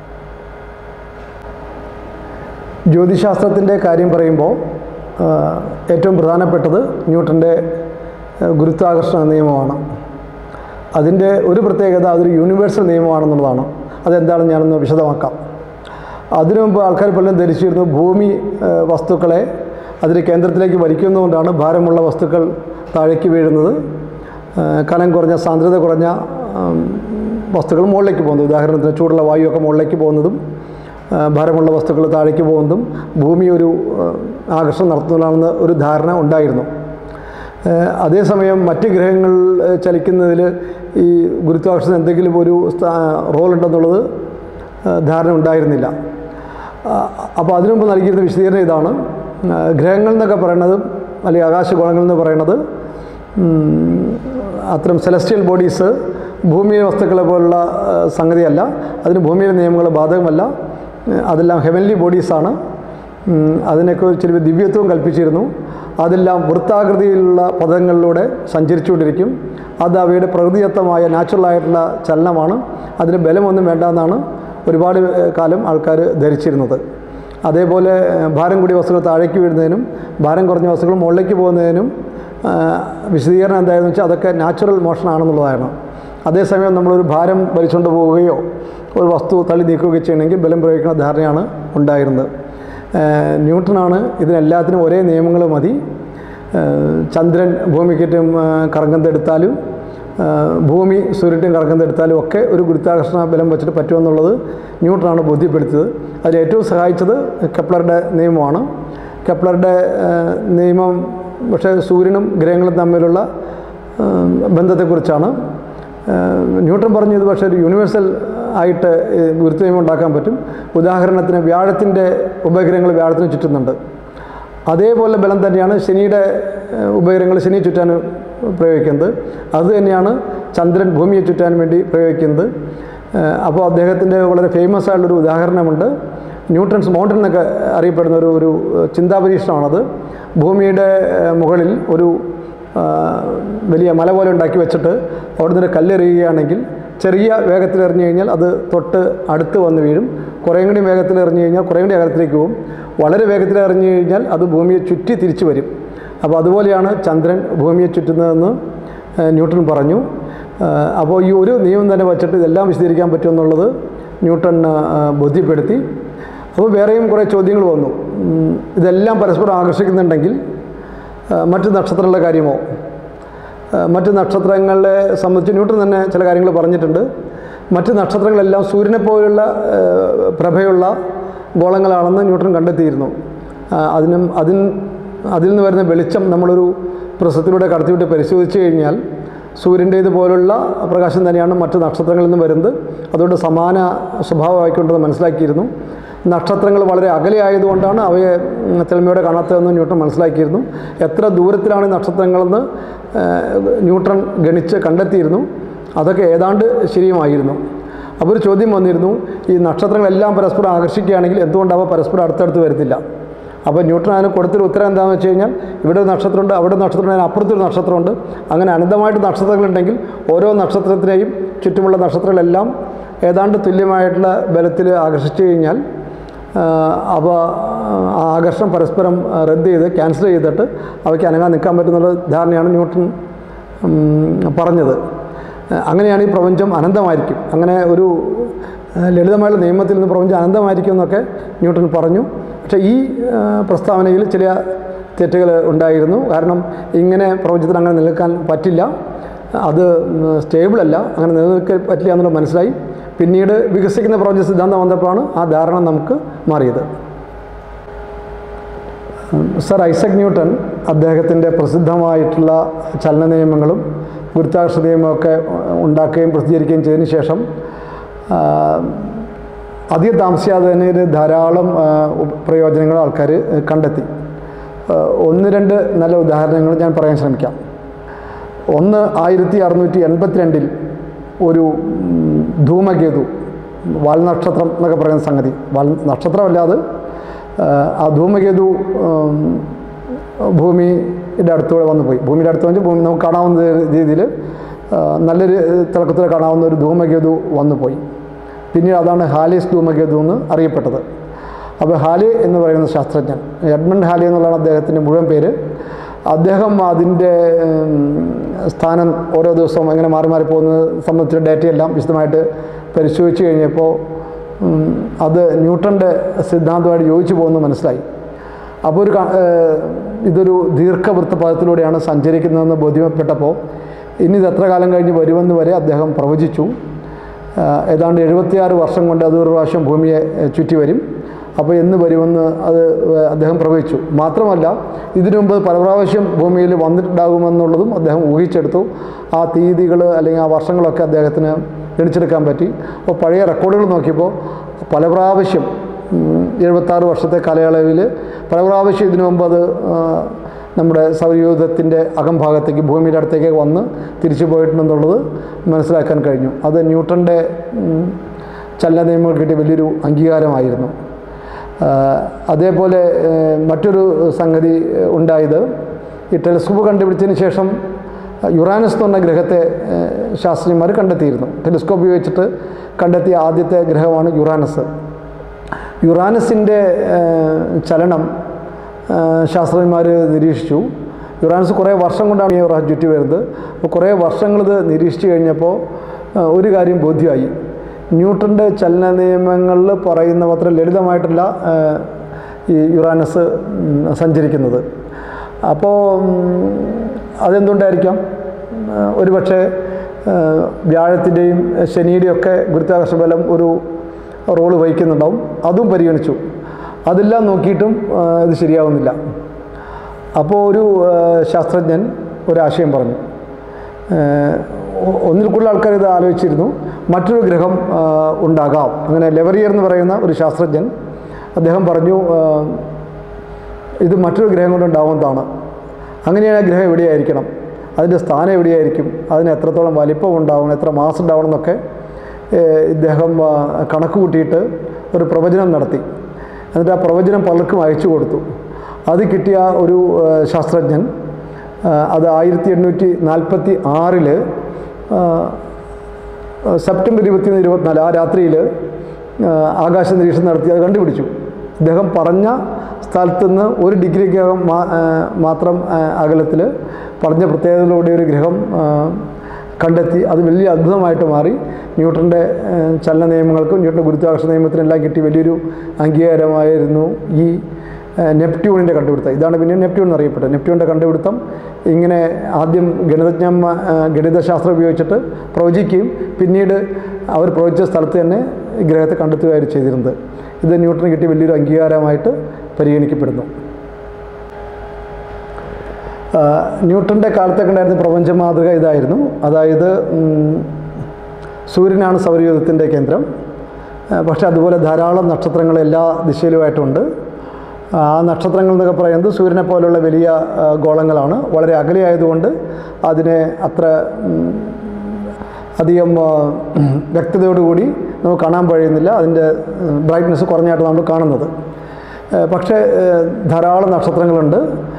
ജ്യോതിശാസ്ത്രത്തിൻ്റെ കാര്യം പറയുമ്പോൾ ആ, ഏറ്റവും പ്രധാനപ്പെട്ടത് ന്യൂട്ടൻ്റെ ആ, ഗുരുത്വാകർഷണ നിയമമാണ് അതിൻ്റെ ഒരു പ്രത്യേകത അതൊരു യൂണിവേഴ്സൽ നിയമമാണെന്നുള്ളതാണ് അതെന്താണെന്ന് ഞാനൊന്ന് വിശദമാക്കാം അതിനു മുമ്പ് ആൾക്കാർ പലരും ധരിച്ചിരുന്നു ഭൂമി ആ, വസ്തുക്കളെ അതിൻ്റെ കേന്ദ്രത്തിലേക്ക് വലിക്കുന്നതുകൊണ്ടാണ് ഭാരമുള്ള വസ്തുക്കൾ താഴേക്ക് വീഴുന്നത് ആ, കനം കുറഞ്ഞ സാന്ദ്രത കുറഞ്ഞ ആം, വസ്തുക്കൾ മുകളിലേക്ക് പോകുന്നത് ഉദാഹരണത്തിന് ചൂടുള്ള വായുവൊക്കെ മുകളിലേക്ക് പോകുന്നതും ആ, ഭാരമുള്ള വസ്തുക്കൾ താഴേക്ക് പോകുന്നതും ഭൂമി ഒരു ആ, ആകർഷണം നടത്തുന്നതാണെന്ന് ഒരു ധാരണ ഉണ്ടായിരുന്നു ഏഹ് അതേസമയം മറ്റ് ഗ്രഹങ്ങൾ ഏഹ് ചലിക്കുന്നതിൽ ഈ ഗുരുത്വാകർഷണം എന്തെങ്കിലും ഒരു റോൾ ഉണ്ടെന്നുള്ളത് ഏഹ് ധാരണ ഉണ്ടായിരുന്നില്ല അപ്പോൾ അതിനു മുമ്പ് നൽകിയിരുന്ന വിശദീകരണം ഇതാണ് ഏഹ് ഗ്രഹങ്ങൾ എന്നൊക്കെ പറയുന്നത് അല്ലെങ്കിൽ ആകാശഗോളങ്ങൾ എന്ന് പറയുന്നത് ഉം, അത്തരം സെലസ്റ്റിയൽ ബോഡീസ് ഭൂമിയിലെ വസ്തുക്കളെ പോലുള്ള ഏഹ് സംഗതിയല്ല അതിന് ഭൂമിയിലെ നിയമങ്ങൾ ബാധകമല്ല ഏഹ് അതെല്ലാം ഹെവൻലി ബോഡീസാണ് ഉം, അതിനൊക്കെ ഒരു ചെറിയ ദിവ്യത്വം കൽപ്പിച്ചിരുന്നു അതെല്ലാം വൃത്താകൃതിയിലുള്ള പദങ്ങളിലൂടെ സഞ്ചരിച്ചുകൊണ്ടിരിക്കും അത് അവയുടെ പ്രകൃതിദത്തമായ നാച്ചുറലായിട്ടുള്ള ചലനമാണ് അതിന് ബലമൊന്നും വേണ്ട എന്നാണ് ഒരുപാട് ഏഹ്, കാലം ആൾക്കാർ ധരിച്ചിരുന്നത് അതേപോലെ ഏഹ്, ഭാരം കൂടിയ വസ്തുക്കൾ താഴേക്ക് വീഴുന്നതിനും ഭാരം കുറഞ്ഞ വസ്തുക്കൾ മുകളിലേക്ക് പോകുന്നതിനും ആ, വിശദീകരണം എന്തായെന്ന് വെച്ചാൽ അതൊക്കെ നാച്ചുറൽ മോഷൻ ആണെന്നുള്ളതാണ് അതേസമയം നമ്മളൊരു ഭാരം വലിച്ചുകൊണ്ട് പോവുകയോ ഒരു വസ്തു തള്ളി നീക്കുകയോ ചെയ്യണമെങ്കിൽ ബലം പ്രയോഗിക്കുന്ന ധാരണയാണ് ഉണ്ടായിരുന്നത് ഏഹ് ന്യൂട്ടനാണ് ഇതിനെല്ലാത്തിനും ഒരേ നിയമങ്ങൾ മതി ചന്ദ്രൻ ഭൂമിക്കേറ്റം കറങ്ങുന്നെടുത്താലും ആ, ഭൂമി സൂര്യനും കറങ്ങുന്നെടുത്താലും ഒക്കെ ഒരു ഗുരുത്വാകർഷണ ബലം വെച്ചിട്ട് പറ്റുമെന്നുള്ളത് ന്യൂട്ടനാണ് ബോധ്യപ്പെടുത്തിയത് അതിൽ ഏറ്റവും സഹായിച്ചത് കെപ്ലറുടെ നിയമമാണ് കെപ്ലറുടെ ആ, നിയമം പക്ഷേ സൂര്യനും ഗ്രഹങ്ങളും തമ്മിലുള്ള ആ, ബന്ധത്തെക്കുറിച്ചാണ് ആ, ന്യൂട്ടൺ പറഞ്ഞു ഇത് പക്ഷേ ഒരു യൂണിവേഴ്സൽ ആയിട്ട് ഈ ഗുരുത്വനിയമം ഉണ്ടാക്കാൻ പറ്റും ഉദാഹരണത്തിന് വ്യാഴത്തിൻ്റെ ഉപഗ്രഹങ്ങൾ വ്യാഴത്തിന് ചുറ്റുന്നുണ്ട് അതേപോലെ ബലം തന്നെയാണ് ശനിയുടെ ഏഹ്, ഉപഗ്രഹങ്ങൾ ശനി ചുറ്റാൻ പ്രയോഗിക്കുന്നത് അത് തന്നെയാണ് ചന്ദ്രൻ ഭൂമിയെ ചുറ്റാൻ വേണ്ടി പ്രയോഗിക്കുന്നത് ഏഹ്, അപ്പോൾ അദ്ദേഹത്തിൻ്റെ വളരെ ഫേമസ് ആയിട്ടുള്ളൊരു ഉദാഹരണമുണ്ട് ന്യൂട്ടൺസ് മൗണ്ടൻ എന്നൊക്കെ അറിയപ്പെടുന്ന ഒരു ഒരു ചിന്താപരീക്ഷണമാണത് ഭൂമിയുടെ ഏഹ്, മുകളിൽ ഒരു ആ, വലിയ മല പോലെ ഉണ്ടാക്കി വെച്ചിട്ട് അവിടെ നിന്ന് കല്ലെറിയുകയാണെങ്കിൽ ചെറിയ വേഗത്തിൽ എറിഞ്ഞു കഴിഞ്ഞാൽ അത് തൊട്ട് അടുത്ത് വന്ന് വീഴും കുറേ കൂടി വേഗത്തിൽ എറിഞ്ഞു കഴിഞ്ഞാൽ കുറേ കൂടി അകലത്തിലേക്ക് പോകും വളരെ വേഗത്തിൽ എറിഞ്ഞു കഴിഞ്ഞാൽ അത് ഭൂമിയെ ചുറ്റി തിരിച്ചു വരും അപ്പോൾ അതുപോലെയാണ് ചന്ദ്രൻ ഭൂമിയെ ചുറ്റുന്നതെന്ന് ആ, ന്യൂട്ടൺ പറഞ്ഞു ആ, അപ്പോൾ ഈ ഒരു നിയമം തന്നെ വച്ചിട്ട് ഇതെല്ലാം വിശദീകരിക്കാൻ പറ്റുമെന്നുള്ളത് ന്യൂട്ടൺ ആ, ബോധ്യപ്പെടുത്തി അപ്പോൾ വേറെയും കുറേ ചോദ്യങ്ങൾ വന്നു ഉം, ഇതെല്ലാം പരസ്പരം ആകർഷിക്കുന്നുണ്ടെങ്കിൽ ആ, മറ്റ് നക്ഷത്രങ്ങളുടെ കാര്യമോ ആ, മറ്റ് നക്ഷത്രങ്ങളെ സംബന്ധിച്ച് ന്യൂട്ടൺ തന്നെ ചില കാര്യങ്ങൾ പറഞ്ഞിട്ടുണ്ട് മറ്റ് നക്ഷത്രങ്ങളെല്ലാം സൂര്യനെ പോലുള്ള ആ, പ്രഭയുള്ള ഗോളങ്ങളാണെന്ന് ന്യൂട്ടൺ കണ്ടെത്തിയിരുന്നു ആ, അതിനും അതിൻ അതിൽ നിന്ന് വരുന്ന വെളിച്ചം നമ്മളൊരു പ്രസത്തിലൂടെ കടത്തിവിട്ട് പരിശോധിച്ച് കഴിഞ്ഞാൽ സൂര്യൻ്റേത് പോലുള്ള പ്രകാശം തന്നെയാണ് മറ്റ് നക്ഷത്രങ്ങളിൽ നിന്ന് വരുന്നത് അതുകൊണ്ട് സമാന സ്വഭാവമായിക്കൊണ്ടെന്ന് മനസ്സിലാക്കിയിരുന്നു നക്ഷത്രങ്ങൾ വളരെ അകലെ ആയതുകൊണ്ടാണ് അവയെ ഉം, തെളിമയോടെ കാണാത്തതെന്ന് ന്യൂട്ടൺ മനസ്സിലാക്കിയിരുന്നു എത്ര ദൂരത്തിലാണ് ഈ നക്ഷത്രങ്ങളെന്ന് ആ, ന്യൂട്ടൺ ഗണിച്ച് കണ്ടെത്തിയിരുന്നു അതൊക്കെ ഏതാണ്ട് ശരിയുമായിരുന്നു അപ്പോൾ ഒരു ചോദ്യം വന്നിരുന്നു ഈ നക്ഷത്രങ്ങളെല്ലാം പരസ്പരം ആകർഷിക്കുകയാണെങ്കിൽ എന്തുകൊണ്ട് അവ പരസ്പരം അടുത്തടുത്ത് വരുന്നില്ല അപ്പോൾ ന്യൂട്ടൺ അതിന് കൊടുത്തൊരു ഉത്തരം എന്താണെന്ന് വെച്ച് കഴിഞ്ഞാൽ ഇവിടെ ഒരു നക്ഷത്രമുണ്ട് അവിടെ ഒരു നക്ഷത്രമുണ്ട് അതിന് അപ്പുറത്തൊരു നക്ഷത്രമുണ്ട് അങ്ങനെ അനന്തമായിട്ട് നക്ഷത്രങ്ങളുണ്ടെങ്കിൽ ഓരോ നക്ഷത്രത്തിനെയും ചുറ്റുമുള്ള നക്ഷത്രങ്ങളെല്ലാം ഏതാണ്ട് തുല്യമായിട്ടുള്ള ബലത്തിൽ ആകർഷിച്ചു കഴിഞ്ഞാൽ ആ, അവ ആ ആകർഷണം പരസ്പരം ആ, റദ്ദ് ചെയ്ത് ക്യാൻസൽ ചെയ്തിട്ട് അവയ്ക്ക് അനങ്ങാൻ നിൽക്കാൻ പറ്റുന്നുള്ള ധാരണയാണ് ന്യൂട്ടൺ ഉം, പറഞ്ഞത് ആ, അങ്ങനെയാണ് ഈ പ്രപഞ്ചം അനന്തമായിരിക്കും അങ്ങനെ ഒരു ആ, ലളിതമായുള്ള നിയമത്തിൽ നിന്ന് പ്രപഞ്ചം അനന്തമായിരിക്കും എന്നൊക്കെ ന്യൂട്ടൺ പറഞ്ഞു പക്ഷേ ഈ ആ, പ്രസ്താവനയിൽ ചില തെറ്റുകൾ ഉണ്ടായിരുന്നു കാരണം ഇങ്ങനെ പ്രപഞ്ചത്തിന് അങ്ങനെ നിലനിൽക്കാൻ പറ്റില്ല അത് സ്റ്റേബിളല്ല അങ്ങനെ നിലനിൽക്കാൻ പറ്റില്ല എന്നുള്ളത് മനസ്സിലായി പിന്നീട് വികസിക്കുന്ന പ്രപഞ്ച സിദ്ധാന്തം വന്നപ്പോഴാണ് ആ ധാരണ നമുക്ക് മാറിയത് സർ ഐസക് ന്യൂട്ടൺ അദ്ദേഹത്തിൻ്റെ പ്രസിദ്ധമായിട്ടുള്ള ചലന നിയമങ്ങളും ഗുരുത്വാകർഷ നിയമമൊക്കെ ഉണ്ടാക്കുകയും പ്രസിദ്ധീകരിക്കുകയും ചെയ്തതിന് ശേഷം ആ, അധികം താമസിയാതെ തന്നെ ഇത് ധാരാളം ആ, ഉപ- പ്രയോജനങ്ങൾ ആൾക്കാർ കണ്ടെത്തി ആ, ഒന്ന് രണ്ട് നല്ല ഉദാഹരണങ്ങൾ ഞാൻ പറയാൻ ശ്രമിക്കാം ഒന്ന് ആയിരത്തി അറുന്നൂറ്റി എൺപത്തിരണ്ടിൽ ഒരു ഉം, ധൂമകേതു വാൽനക്ഷത്രം എന്നൊക്കെ പറയുന്ന സംഗതി വാൽ നക്ഷത്രമല്ലാതെ ആ ധൂമകേതു ഉം, ഭൂമിയുടെ അടുത്തൂടെ വന്നു പോയി ഭൂമിയുടെ അടുത്ത് വെച്ച് ഭൂമി നമുക്ക് കാണാവുന്ന രീതിയിൽ നല്ലൊരു തിളക്കത്തിൽ കാണാവുന്ന ഒരു ധൂമകേതു വന്നു പോയി പിന്നീട് അതാണ് ഹാലിസ് ധൂമകേതു എന്ന് അറിയപ്പെട്ടത് അപ്പോൾ ഹാലി എന്ന് പറയുന്ന ശാസ്ത്രജ്ഞൻ എഡ്മണ്ട് ഹാലി എന്നുള്ളതാണ് അദ്ദേഹത്തിൻ്റെ മുഴുവൻ പേര് അദ്ദേഹം അതിൻ്റെ ഉം, സ്ഥാനം ഓരോ ദിവസവും എങ്ങനെ മാറി മാറി പോകുന്നത് സംബന്ധിച്ച ഡേറ്റയെല്ലാം വിശദമായിട്ട് പരിശോധിച്ച് കഴിഞ്ഞപ്പോൾ ഉം, അത് ന്യൂട്ടൻ്റെ സിദ്ധാന്തമായിട്ട് യോജിച്ചു പോകുന്നത് മനസ്സിലായി അപ്പോൾ ഒരു ക- ഏഹ്, ഇതൊരു ദീർഘവൃത്തപഥത്തിലൂടെയാണ് സഞ്ചരിക്കുന്നതെന്ന് ബോധ്യപ്പെട്ടപ്പോൾ ഇനി ഇത് എത്ര കാലം കഴിഞ്ഞ് വരുമെന്ന് വരെ അദ്ദേഹം പ്രവചിച്ചു ആഹ് ഏതാണ്ട് എഴുപത്തിയാറ് വർഷം കൊണ്ട് അത് ഒരു പ്രാവശ്യം ഭൂമിയെ ഏഹ്, ചുറ്റി വരും അപ്പോൾ എന്ന് വരുമെന്ന് അത് ഏഹ്, അദ്ദേഹം പ്രവചിച്ചു മാത്രമല്ല ഇതിനു മുമ്പ് പല പ്രാവശ്യം ഭൂമിയിൽ വന്നിട്ടുണ്ടാകുമെന്നുള്ളതും അദ്ദേഹം ഊഹിച്ചെടുത്തു ആ തീയതികൾ അല്ലെങ്കിൽ ആ വർഷങ്ങളൊക്കെ അദ്ദേഹത്തിന് ഗണിച്ചെടുക്കാൻ പറ്റി അപ്പോൾ പഴയ റെക്കോർഡുകൾ നോക്കിയപ്പോൾ പല പ്രാവശ്യം ഉം, എഴുപത്താറ് വർഷത്തെ കാലയളവിൽ പല പ്രാവശ്യം ഇതിനു മുമ്പ് അത് ആ, നമ്മുടെ സൗരയൂഥത്തിൻ്റെ അകംഭാഗത്തേക്ക് ഭൂമിയുടെ അടുത്തേക്ക് വന്ന് തിരിച്ചു പോയിട്ടുണ്ടെന്നുള്ളത് മനസ്സിലാക്കാൻ കഴിഞ്ഞു അത് ന്യൂട്ടൻ്റെ ഉം, ചലന നിയമങ്ങൾ കിട്ടിയ വലിയൊരു അംഗീകാരമായിരുന്നു ആ, അതേപോലെ ഏ, മറ്റൊരു സംഗതി ഏ, ഉണ്ടായത് ഈ ടെലിസ്കോപ്പ് കണ്ടുപിടിച്ചതിന് ശേഷം യുറാനസ് എന്ന് പറഞ്ഞ ഗ്രഹത്തെ ഏ, ശാസ്ത്രജ്ഞന്മാർ കണ്ടെത്തിയിരുന്നു ടെലിസ്കോപ്പ് ഉപയോഗിച്ചിട്ട് കണ്ടെത്തിയ ആദ്യത്തെ ഗ്രഹമാണ് യുറാനസ് യുറാനസിൻ്റെ ഏഹ്, ചലനം ഏഹ്, ശാസ്ത്രജ്ഞന്മാർ നിരീക്ഷിച്ചു യുറാനസ് കുറേ വർഷം കൊണ്ടാണ് ഈ യുറാൻ ചുറ്റി വരുന്നത് അപ്പോൾ കുറേ വർഷങ്ങളിത് നിരീക്ഷിച്ചു കഴിഞ്ഞപ്പോൾ ഏഹ്, ഒരു കാര്യം ബോധ്യമായി ന്യൂട്ടൻ്റെ ചലന നിയമങ്ങളിൽ പറയുന്ന അത്ര ലളിതമായിട്ടല്ല ഏഹ്, ഈ യുറാനസ് ഉം, സഞ്ചരിക്കുന്നത് അപ്പോൾ അതെന്തുകൊണ്ടായിരിക്കാം ഉം, ഒരു പക്ഷേ വ്യാഴത്തിൻ്റെയും ശനിയുടെയും ഒക്കെ ഗുരുത്വാകർഷണ ബലം ഒരു റോള് വഹിക്കുന്നുണ്ടാവും അതും പരിഗണിച്ചു അതെല്ലാം നോക്കിയിട്ടും ആ, ഇത് ശരിയാവുന്നില്ല അപ്പോൾ ഒരു ആ, ശാസ്ത്രജ്ഞൻ ഒരാശയം പറഞ്ഞു ഏഹ് ഒ- ഒന്നിൽ കൂടുതൽ ആൾക്കാർ ഇത് ആലോചിച്ചിരുന്നു മറ്റൊരു ഗ്രഹം ആ, ഉണ്ടാകാം അങ്ങനെ ലെവറിയർ എന്ന് പറയുന്ന ഒരു ശാസ്ത്രജ്ഞൻ അദ്ദേഹം പറഞ്ഞു ആ, ഇത് മറ്റൊരു ഗ്രഹം കൊണ്ട് ഉണ്ടാവുന്നതാണ് അങ്ങനെയാണ് ആ ഗ്രഹം എവിടെയായിരിക്കണം അതിൻ്റെ സ്ഥാനം എവിടെയായിരിക്കും അതിന് എത്രത്തോളം വലിപ്പം ഉണ്ടാവണം എത്ര മാസം ഉണ്ടാവണം എന്നൊക്കെ ഏഹ് ഇദ്ദേഹം ആ, കണക്ക് കൂട്ടിയിട്ട് ഒരു പ്രവചനം നടത്തി എന്നിട്ട് ആ പ്രവചനം പലർക്കും അയച്ചു കൊടുത്തു അത് കിട്ടിയ ഒരു ആ, ശാസ്ത്രജ്ഞൻ ആ, അത് ആയിരത്തി എണ്ണൂറ്റി നാൽപ്പത്തി ആറില് സെപ്റ്റംബർ ഇരുപത്തിയൊന്ന് ഇരുപത്തിനാല് ആ രാത്രിയിൽ ആകാശ നിരീക്ഷണം നടത്തി അത് കണ്ടുപിടിച്ചു ഇദ്ദേഹം പറഞ്ഞ സ്ഥലത്ത് നിന്ന് ഒരു ഡിഗ്രിക്കകം മാ ആ, മാത്രം അകലത്തിൽ പറഞ്ഞ പ്രത്യേകതയിലൂടെ ഒരു ഗ്രഹം ആ, കണ്ടെത്തി അത് വലിയ അത്ഭുതമായിട്ട് മാറി ന്യൂട്ടൻ്റെ ആ, ചലന നിയമങ്ങൾക്കും ന്യൂട്ടൻ്റെ ഗുരുത്വാകർഷണ നിയമത്തിനെല്ലാം കിട്ടി വലിയൊരു അംഗീകാരമായിരുന്നു ഈ ആ, നെപ്റ്റ്യൂണിൻ്റെ കണ്ടുപിടുത്തം ഇതാണ് പിന്നെ നെപ്റ്റ്യൂൺ എന്നറിയപ്പെട്ടത് നെപ്റ്റ്യൂണിൻ്റെ കണ്ടുപിടുത്തം ഇങ്ങനെ ആദ്യം ഗണിതജ്ഞന്മ ആ, ഗണിതശാസ്ത്രം ഉപയോഗിച്ചിട്ട് പ്രവചിക്കുകയും പിന്നീട് അവർ പ്രവചിച്ച സ്ഥലത്ത് തന്നെ ഈ ഗ്രഹത്തെ കണ്ടെത്തുകയായിരുന്നു ചെയ്തിരുന്നത് ഇത് ന്യൂട്ടന് കിട്ടിയ വലിയൊരു അംഗീകാരമായിട്ട് പരിഗണിക്കപ്പെടുന്നു ആ, ന്യൂട്ടൻ്റെ കാലത്തൊക്കെ ഉണ്ടായിരുന്ന പ്രപഞ്ച മാതൃക ഇതായിരുന്നു അതായത് ഉം, സൂര്യനാണ് സൗരയൂഥത്തിൻ്റെ കേന്ദ്രം ആ, പക്ഷേ അതുപോലെ ധാരാളം നക്ഷത്രങ്ങൾ എല്ലാ ദിശയിലുമായിട്ടുണ്ട് ആ നക്ഷത്രങ്ങൾ എന്നൊക്കെ പറയുന്നത് സൂര്യനെ പോലുള്ള വലിയ ആ, ഗോളങ്ങളാണ് വളരെ അകലെയായതുകൊണ്ട് അതിനെ അത്ര ഉം, അധികം ആ, വ്യക്തതയോടുകൂടി നമുക്ക് കാണാൻ കഴിയുന്നില്ല അതിൻ്റെ ബ്രൈറ്റ്നസ് കുറഞ്ഞായിട്ട് നമ്മൾ കാണുന്നത് ഏഹ് പക്ഷേ ഏഹ് ധാരാളം നക്ഷത്രങ്ങളുണ്ട്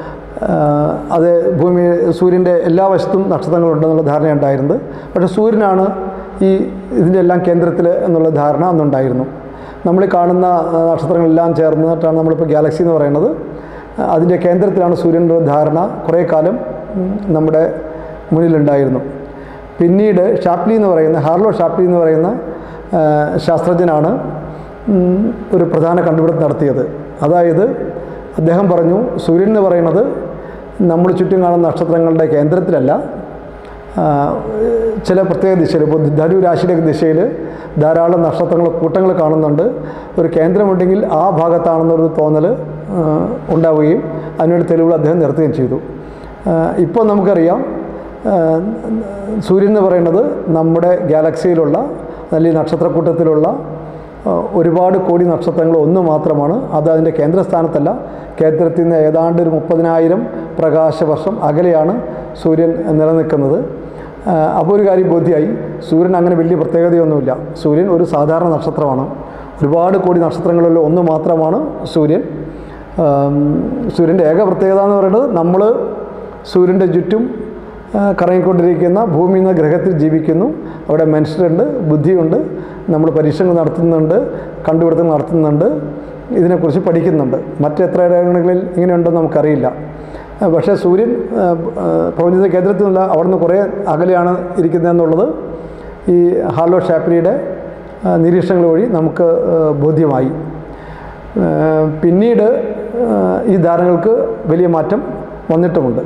ഏഹ് അത് ഭൂമി സൂര്യൻ്റെ എല്ലാ വശത്തും നക്ഷത്രങ്ങളുണ്ടെന്നുള്ള ധാരണയുണ്ടായിരുന്നത് പക്ഷേ സൂര്യനാണ് ഈ ഇതിൻ്റെ എല്ലാം കേന്ദ്രത്തിൽ എന്നുള്ള ധാരണ അന്നുണ്ടായിരുന്നു നമ്മൾ ഈ കാണുന്ന ആ, നക്ഷത്രങ്ങളെല്ലാം ചേർന്നിട്ടാണ് നമ്മളിപ്പോൾ ഗാലക്സി എന്ന് പറയുന്നത് ആ, അതിൻ്റെ കേന്ദ്രത്തിലാണ് സൂര്യൻ്റെ ഒരു ധാരണ കുറേ കാലം ഉം, നമ്മുടെ മുന്നിലുണ്ടായിരുന്നു പിന്നീട് ഷാപ്ലി എന്ന് പറയുന്ന ഹാർലോ ഷാപ്ലി എന്ന് പറയുന്ന ആ, ശാസ്ത്രജ്ഞനാണ് ഉം, ഒരു പ്രധാന കണ്ടുപിടുത്തം നടത്തിയത് അതായത് അദ്ദേഹം പറഞ്ഞു സൂര്യൻ എന്ന് പറയുന്നത് നമ്മൾ ചുറ്റും കാണുന്ന നക്ഷത്രങ്ങളുടെ കേന്ദ്രത്തിലല്ല ആ, ചില പ്രത്യേക ദിശയിൽ ഇപ്പോൾ ധനു രാശിയുടെ ദിശയിൽ ധാരാളം നക്ഷത്രങ്ങൾ കൂട്ടങ്ങൾ കാണുന്നുണ്ട് ഒരു കേന്ദ്രമുണ്ടെങ്കിൽ ആ ഭാഗത്താണെന്നൊരു തോന്നൽ ആ, ഉണ്ടാവുകയും അതിനുവേണ്ടി തെളിവുകൾ അദ്ദേഹം നിർത്തുകയും ചെയ്തു ആ, ഇപ്പോൾ നമുക്കറിയാം ആ, സൂര്യൻ എന്ന് പറയുന്നത് നമ്മുടെ ഗാലക്സിയിലുള്ള അല്ലെങ്കിൽ നക്ഷത്രക്കൂട്ടത്തിലുള്ള ആ, ഒരുപാട് കോടി നക്ഷത്രങ്ങൾ ഒന്ന് മാത്രമാണ് അത് അതിൻ്റെ കേന്ദ്രസ്ഥാനത്തല്ല കേന്ദ്രത്തിൽ നിന്ന് ഏതാണ്ട് ഒരു മുപ്പതിനായിരം പ്രകാശ വർഷം അകലെയാണ് സൂര്യൻ നിലനിൽക്കുന്നത് ആ, അപ്പോൾ ഒരു കാര്യം ബോധ്യമായി സൂര്യൻ അങ്ങനെ വലിയ പ്രത്യേകതയൊന്നുമില്ല സൂര്യൻ ഒരു സാധാരണ നക്ഷത്രമാണ് ഒരുപാട് കോടി നക്ഷത്രങ്ങളിൽ ഒന്ന് മാത്രമാണ് സൂര്യൻ ആം, സൂര്യൻ്റെ ഏക പ്രത്യേകത എന്ന് പറയുന്നത് നമ്മൾ സൂര്യൻ്റെ ചുറ്റും ആ, കറങ്ങിക്കൊണ്ടിരിക്കുന്ന ഭൂമി എന്ന ഗ്രഹത്തിൽ ജീവിക്കുന്നു അവിടെ മനുഷ്യരുണ്ട് ബുദ്ധിയുണ്ട് നമ്മൾ പരീക്ഷണങ്ങൾ നടത്തുന്നുണ്ട് കണ്ടുപിടുത്തങ്ങൾ നടത്തുന്നുണ്ട് ഇതിനെക്കുറിച്ച് പഠിക്കുന്നുണ്ട് മറ്റെത്ര ഇടങ്ങളിൽ ഇങ്ങനെയുണ്ടെന്ന് നമുക്കറിയില്ല ആ, പക്ഷേ സൂര്യൻ ആ, ആ, പ്രപഞ്ച കേന്ദ്രത്തിൽ നിന്നല്ല അവിടെ നിന്ന് കുറേ അകലെയാണ് ഇരിക്കുന്നതെന്നുള്ളത് ഈ ഹാലോ ഷാപ്രിയുടെ ആ, നിരീക്ഷണങ്ങൾ വഴി നമുക്ക് ആ, ബോധ്യമായി ആ, പിന്നീട് ആ, ഈ ധാരണകൾക്ക് വലിയ മാറ്റം വന്നിട്ടുമുണ്ട്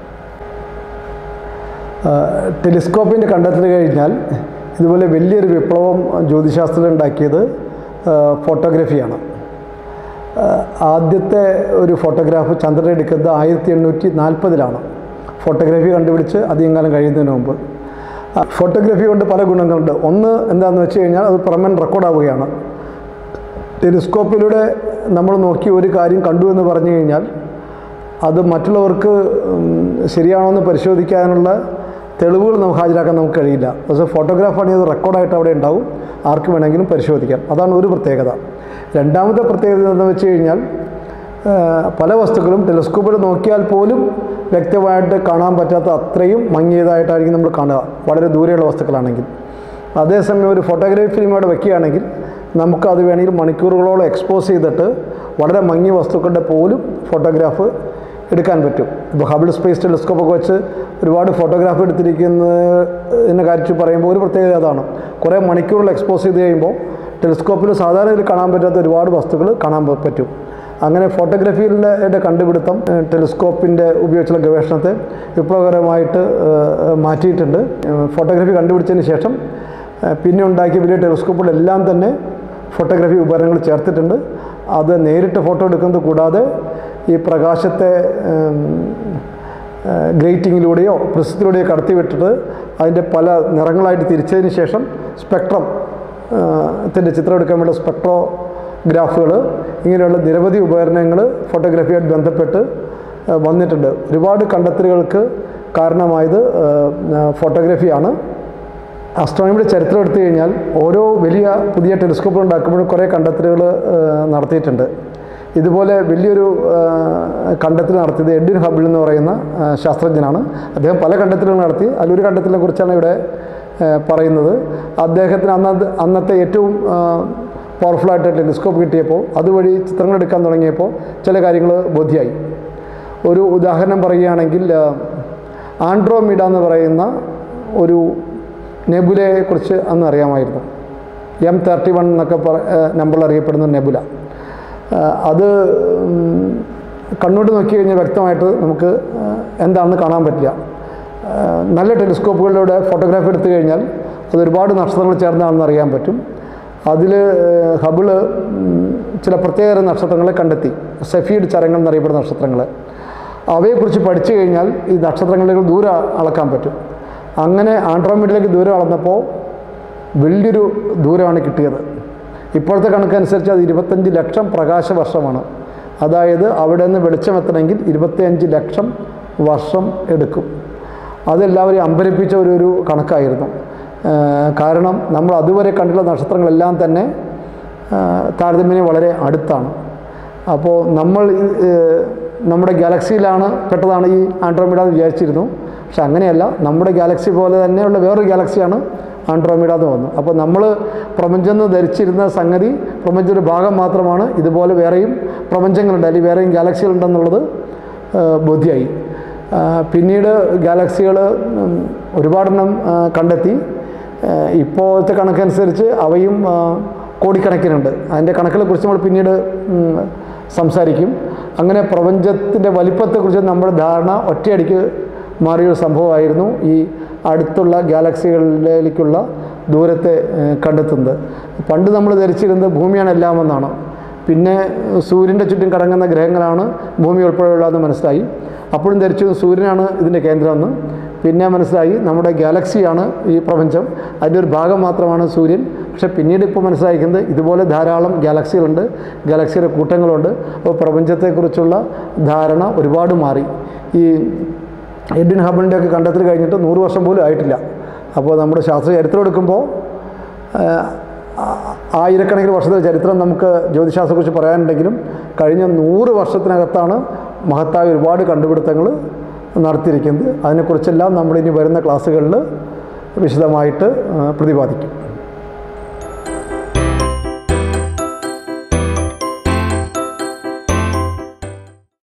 ടെലിസ്കോപ്പിൻ്റെ കണ്ടെത്തൽ കഴിഞ്ഞാൽ ഇതുപോലെ വലിയൊരു വിപ്ലവം ജ്യോതിശാസ്ത്രത്തിൽ ഉണ്ടാക്കിയത് ആ, ഫോട്ടോഗ്രാഫിയാണ് ആ, ആദ്യത്തെ ഒരു ഫോട്ടോഗ്രാഫ് ചന്ദ്രൻ എടുക്കുന്നത് ആയിരത്തി എണ്ണൂറ്റി നാൽപ്പതിലാണ് ഫോട്ടോഗ്രാഫി കണ്ടുപിടിച്ച് അധികം കാലം കഴിയുന്നതിന് മുമ്പ് ആ, ഫോട്ടോഗ്രാഫി കൊണ്ട് പല ഗുണങ്ങളുണ്ട് ഒന്ന് എന്താണെന്ന് വെച്ച് കഴിഞ്ഞാൽ അത് പെർമനൻറ്റ് റെക്കോർഡാവുകയാണ് ടെലിസ്കോപ്പിലൂടെ നമ്മൾ നോക്കി ഒരു കാര്യം കണ്ടു എന്ന് പറഞ്ഞു കഴിഞ്ഞാൽ അത് മറ്റുള്ളവർക്ക് ഉം, ശരിയാണോ എന്ന് പരിശോധിക്കാനുള്ള തെളിവുകൾ നമുക്ക് ഹാജരാക്കാൻ നമുക്ക് കഴിയില്ല പക്ഷേ ഫോട്ടോഗ്രാഫാണെങ്കിൽ അത് റെക്കോർഡായിട്ട് അവിടെ ഉണ്ടാവും ആർക്ക് വേണമെങ്കിലും പരിശോധിക്കാം അതാണ് ഒരു പ്രത്യേകത രണ്ടാമത്തെ പ്രത്യേകത എന്താണെന്ന് വെച്ച് കഴിഞ്ഞാൽ ആ, പല വസ്തുക്കളും ടെലിസ്കോപ്പിൽ നോക്കിയാൽ പോലും വ്യക്തമായിട്ട് കാണാൻ പറ്റാത്ത അത്രയും മങ്ങിയതായിട്ടായിരിക്കും നമ്മൾ കാണുക വളരെ ദൂരെയുള്ള വസ്തുക്കളാണെങ്കിൽ അതേസമയം ഒരു ഫോട്ടോഗ്രാഫി ഫിലിം അവിടെ വെക്കുകയാണെങ്കിൽ നമുക്കത് വേണമെങ്കിൽ മണിക്കൂറുകളോളം എക്സ്പോസ് ചെയ്തിട്ട് വളരെ മങ്ങിയ വസ്തുക്കളുടെ പോലും ഫോട്ടോഗ്രാഫ് എടുക്കാൻ പറ്റും ഇപ്പോൾ ഹബിൾ സ്പേസ് ടെലിസ്കോപ്പൊക്കെ വെച്ച് ഒരുപാട് ഫോട്ടോഗ്രാഫ് എടുത്തിരിക്കുന്നതിനെ കാര്യത്തിൽ പറയുമ്പോൾ ഒരു പ്രത്യേകത അതാണ് കുറേ മണിക്കൂറുകൾ എക്സ്പോസ് ചെയ്ത് കഴിയുമ്പോൾ ടെലിസ്കോപ്പിൽ സാധാരണ ഇതിൽ കാണാൻ പറ്റാത്ത ഒരുപാട് വസ്തുക്കൾ കാണാൻ പ- പറ്റും അങ്ങനെ ഫോട്ടോഗ്രാഫിയുടെ കണ്ടുപിടുത്തം ഏഹ്, ടെലിസ്കോപ്പിൻ്റെ ഉപയോഗിച്ചുള്ള ഗവേഷണത്തെ വിപ്ലവകരമായിട്ട് ഏഹ്, മാറ്റിയിട്ടുണ്ട് ഏഹ്, ഫോട്ടോഗ്രാഫി കണ്ടുപിടിച്ചതിന് ശേഷം ഏഹ്, പിന്നെ ഉണ്ടാക്കിയ വലിയ ടെലിസ്കോപ്പുകളെല്ലാം തന്നെ ഫോട്ടോഗ്രാഫി ഉപകരണങ്ങൾ ചേർത്തിട്ടുണ്ട് അത് നേരിട്ട് ഫോട്ടോ എടുക്കുന്നത് കൂടാതെ ഈ പ്രകാശത്തെ ഏം, ഏഹ്, ഗ്രേറ്റിങ്ങിലൂടെയോ പ്രിസത്തിലൂടെയോ കടത്തിവിട്ടിട്ട് അതിൻ്റെ പല നിറങ്ങളായിട്ട് തിരിച്ചതിന് ശേഷം സ്പെക്ട്രം ത്തിൻ്റെ ചിത്രം എടുക്കാൻ വേണ്ട സ്പെക്ട്രോഗ്രാഫുകൾ ഇങ്ങനെയുള്ള നിരവധി ഉപകരണങ്ങൾ ഫോട്ടോഗ്രാഫിയായിട്ട് ബന്ധപ്പെട്ട് ഏഹ്, വന്നിട്ടുണ്ട് ഒരുപാട് കണ്ടെത്തലുകൾക്ക് കാരണമായത് ഏഹ്, ഫോട്ടോഗ്രാഫിയാണ് അസ്ട്രോണമിയുടെ ചരിത്രം എടുത്തു കഴിഞ്ഞാൽ ഓരോ വലിയ പുതിയ ടെലിസ്കോപ്പുകൾ ഉണ്ടാക്കുമ്പോഴും കുറേ കണ്ടെത്തലുകൾ നടത്തിയിട്ടുണ്ട് ഇതുപോലെ വലിയൊരു ആ, കണ്ടെത്തൽ നടത്തിയത് എഡ്വിൻ ഹബിൾ എന്ന് പറയുന്ന ആ, ശാസ്ത്രജ്ഞനാണ് അദ്ദേഹം പല കണ്ടെത്തലുകൾ നടത്തി അതിലൊരു കണ്ടെത്തലിനെ കുറിച്ചാണ് ഇവിടെ ആ, പറയുന്നത് അദ്ദേഹത്തിന് അന്നത്തെ അന്നത്തെ ഏറ്റവും പവർഫുള്ളായിട്ട് ടെലിസ്കോപ്പ് കിട്ടിയപ്പോൾ അതുവഴി ചിത്രങ്ങൾ എടുക്കാൻ തുടങ്ങിയപ്പോൾ ചില കാര്യങ്ങൾ ബോധ്യമായി ഒരു ഉദാഹരണം പറയുകയാണെങ്കിൽ ആ, ആൻഡ്രോമീഡ എന്ന് പറയുന്ന ഒരു നെബുലയെക്കുറിച്ച് അന്ന് അറിയാമായിരുന്നു എം തേർട്ടി വൺ എന്നൊക്കെ പറ നമ്പറിൽ അറിയപ്പെടുന്ന നെബുല ആ, അത് ഉം, കണ്ണോട്ട് നോക്കി കഴിഞ്ഞാൽ വ്യക്തമായിട്ട് നമുക്ക് ആ, എന്താണെന്ന് കാണാൻ പറ്റില്ല ആ, നല്ല ടെലിസ്കോപ്പുകളിലൂടെ ഫോട്ടോഗ്രാഫി എടുത്തു കഴിഞ്ഞാൽ അത് ഒരുപാട് നക്ഷത്രങ്ങൾ ചേർന്നാണെന്ന് അറിയാൻ പറ്റും അതിൽ ഹബിള് ഉം, ചില പ്രത്യേക നക്ഷത്രങ്ങളെ കണ്ടെത്തി സെഫീഡ് ചരങ്ങൾ എന്നറിയപ്പെടുന്ന നക്ഷത്രങ്ങൾ അവയെക്കുറിച്ച് പഠിച്ചു കഴിഞ്ഞാൽ ഈ നക്ഷത്രങ്ങളിലേക്ക് ദൂരം അളക്കാൻ പറ്റും അങ്ങനെ ആൻഡ്രോമീഡിലേക്ക് ദൂരം അളന്നപ്പോൾ വലിയൊരു ദൂരമാണ് കിട്ടിയത് ഇപ്പോഴത്തെ കണക്കനുസരിച്ച് അത് ഇരുപത്തഞ്ച് ലക്ഷം പ്രകാശ വർഷമാണ് അതായത് അവിടെ നിന്ന് വെളിച്ചമെത്തണമെങ്കിൽ ഇരുപത്തിയഞ്ച് ലക്ഷം വർഷം എടുക്കും അതെല്ലാവരെയും അമ്പരിപ്പിച്ച ഒരു ഒരു കണക്കായിരുന്നു ആ, കാരണം നമ്മൾ അതുവരെ കണ്ടുള്ള നക്ഷത്രങ്ങളെല്ലാം തന്നെ ആ, താരതമ്യേന വളരെ അടുത്താണ് അപ്പോൾ നമ്മൾ ഈ, ഏഹ്, നമ്മുടെ ഗാലക്സിയിലാണ് പെട്ടതാണ് ഈ ആൻഡ്രോമീഡ എന്ന് വിചാരിച്ചിരുന്നു പക്ഷെ അങ്ങനെയല്ല നമ്മുടെ ഗാലക്സി പോലെ തന്നെയുള്ള വേറൊരു ഗാലക്സിയാണ് ആൻഡ്രോമീഡ എന്ന് വന്നു അപ്പോൾ നമ്മൾ പ്രപഞ്ചം എന്ന് ധരിച്ചിരുന്ന സംഗതി പ്രപഞ്ചത്തിൻ്റെ ഭാഗം മാത്രമാണ് ഇതുപോലെ വേറെയും പ്രപഞ്ചങ്ങളുണ്ട് അല്ലെങ്കിൽ വേറെയും ഗാലക്സികളുണ്ടെന്നുള്ളത് ഏഹ്, ബോധ്യമായി ആ, പിന്നീട് ഗാലക്സികൾ ഒരുപാടെണ്ണം ആ, കണ്ടെത്തി ആ, ഇപ്പോഴത്തെ കണക്കനുസരിച്ച് അവയും ആ, കോടിക്കണക്കിനുണ്ട് അതിൻ്റെ കണക്കുകളെ കുറിച്ച് നമ്മൾ പിന്നീട് ഉം, സംസാരിക്കും അങ്ങനെ പ്രപഞ്ചത്തിൻ്റെ വലിപ്പത്തെക്കുറിച്ച് നമ്മുടെ ധാരണ ഒറ്റയടിക്ക് മാറിയൊരു സംഭവമായിരുന്നു ഈ അടുത്തുള്ള ഗാലക്സികളിലേക്കുള്ള ദൂരത്തെ ഏഹ്, കണ്ടെത്തുന്നത് പണ്ട് നമ്മൾ ധരിച്ചിരുന്നത് ഭൂമിയാണ് എല്ലാമെന്നാണ് പിന്നെ സൂര്യൻ്റെ ചുറ്റും കറങ്ങുന്ന ഗ്രഹങ്ങളാണ് ഭൂമി ഉൾപ്പെടെയുള്ളതെന്ന് മനസ്സിലായി അപ്പോഴും ധരിച്ചു സൂര്യനാണ് ഇതിൻ്റെ കേന്ദ്രമെന്ന് പിന്നെ മനസ്സിലായി നമ്മുടെ ഗാലക്സിയാണ് ഈ പ്രപഞ്ചം അതിൻ്റെ ഒരു ഭാഗം മാത്രമാണ് സൂര്യൻ പക്ഷേ പിന്നീട് ഇപ്പോൾ മനസ്സിലാക്കുന്നത് ഇതുപോലെ ധാരാളം ഗാലക്സികളുണ്ട് ഗാലക്സിയുടെ കൂട്ടങ്ങളുണ്ട് അപ്പോൾ പ്രപഞ്ചത്തെക്കുറിച്ചുള്ള ധാരണ ഒരുപാട് മാറി ഈ എഡ്വിൻ ഹബിളിൻ്റെ ഒക്കെ കണ്ടെത്തൽ കഴിഞ്ഞിട്ട് നൂറ് വർഷം പോലും ആയിട്ടില്ല അപ്പോൾ നമ്മുടെ ശാസ്ത്ര ചരിത്രം എടുക്കുമ്പോൾ ആ- ആയിരക്കണക്കിന് വർഷത്തെ ചരിത്രം നമുക്ക് ജ്യോതിശാസ്ത്രത്തെക്കുറിച്ച് പറയാനുണ്ടെങ്കിലും കഴിഞ്ഞ നൂറ് വർഷത്തിനകത്താണ് മഹത്തായ ഒരുപാട് കണ്ടുപിടുത്തങ്ങൾ നടത്തിയിരിക്കുന്നത് അതിനെക്കുറിച്ചെല്ലാം നമ്മളിനി വരുന്ന ക്ലാസ്സുകളിൽ വിശദമായിട്ട് ആ, പ്രതിപാദിക്കും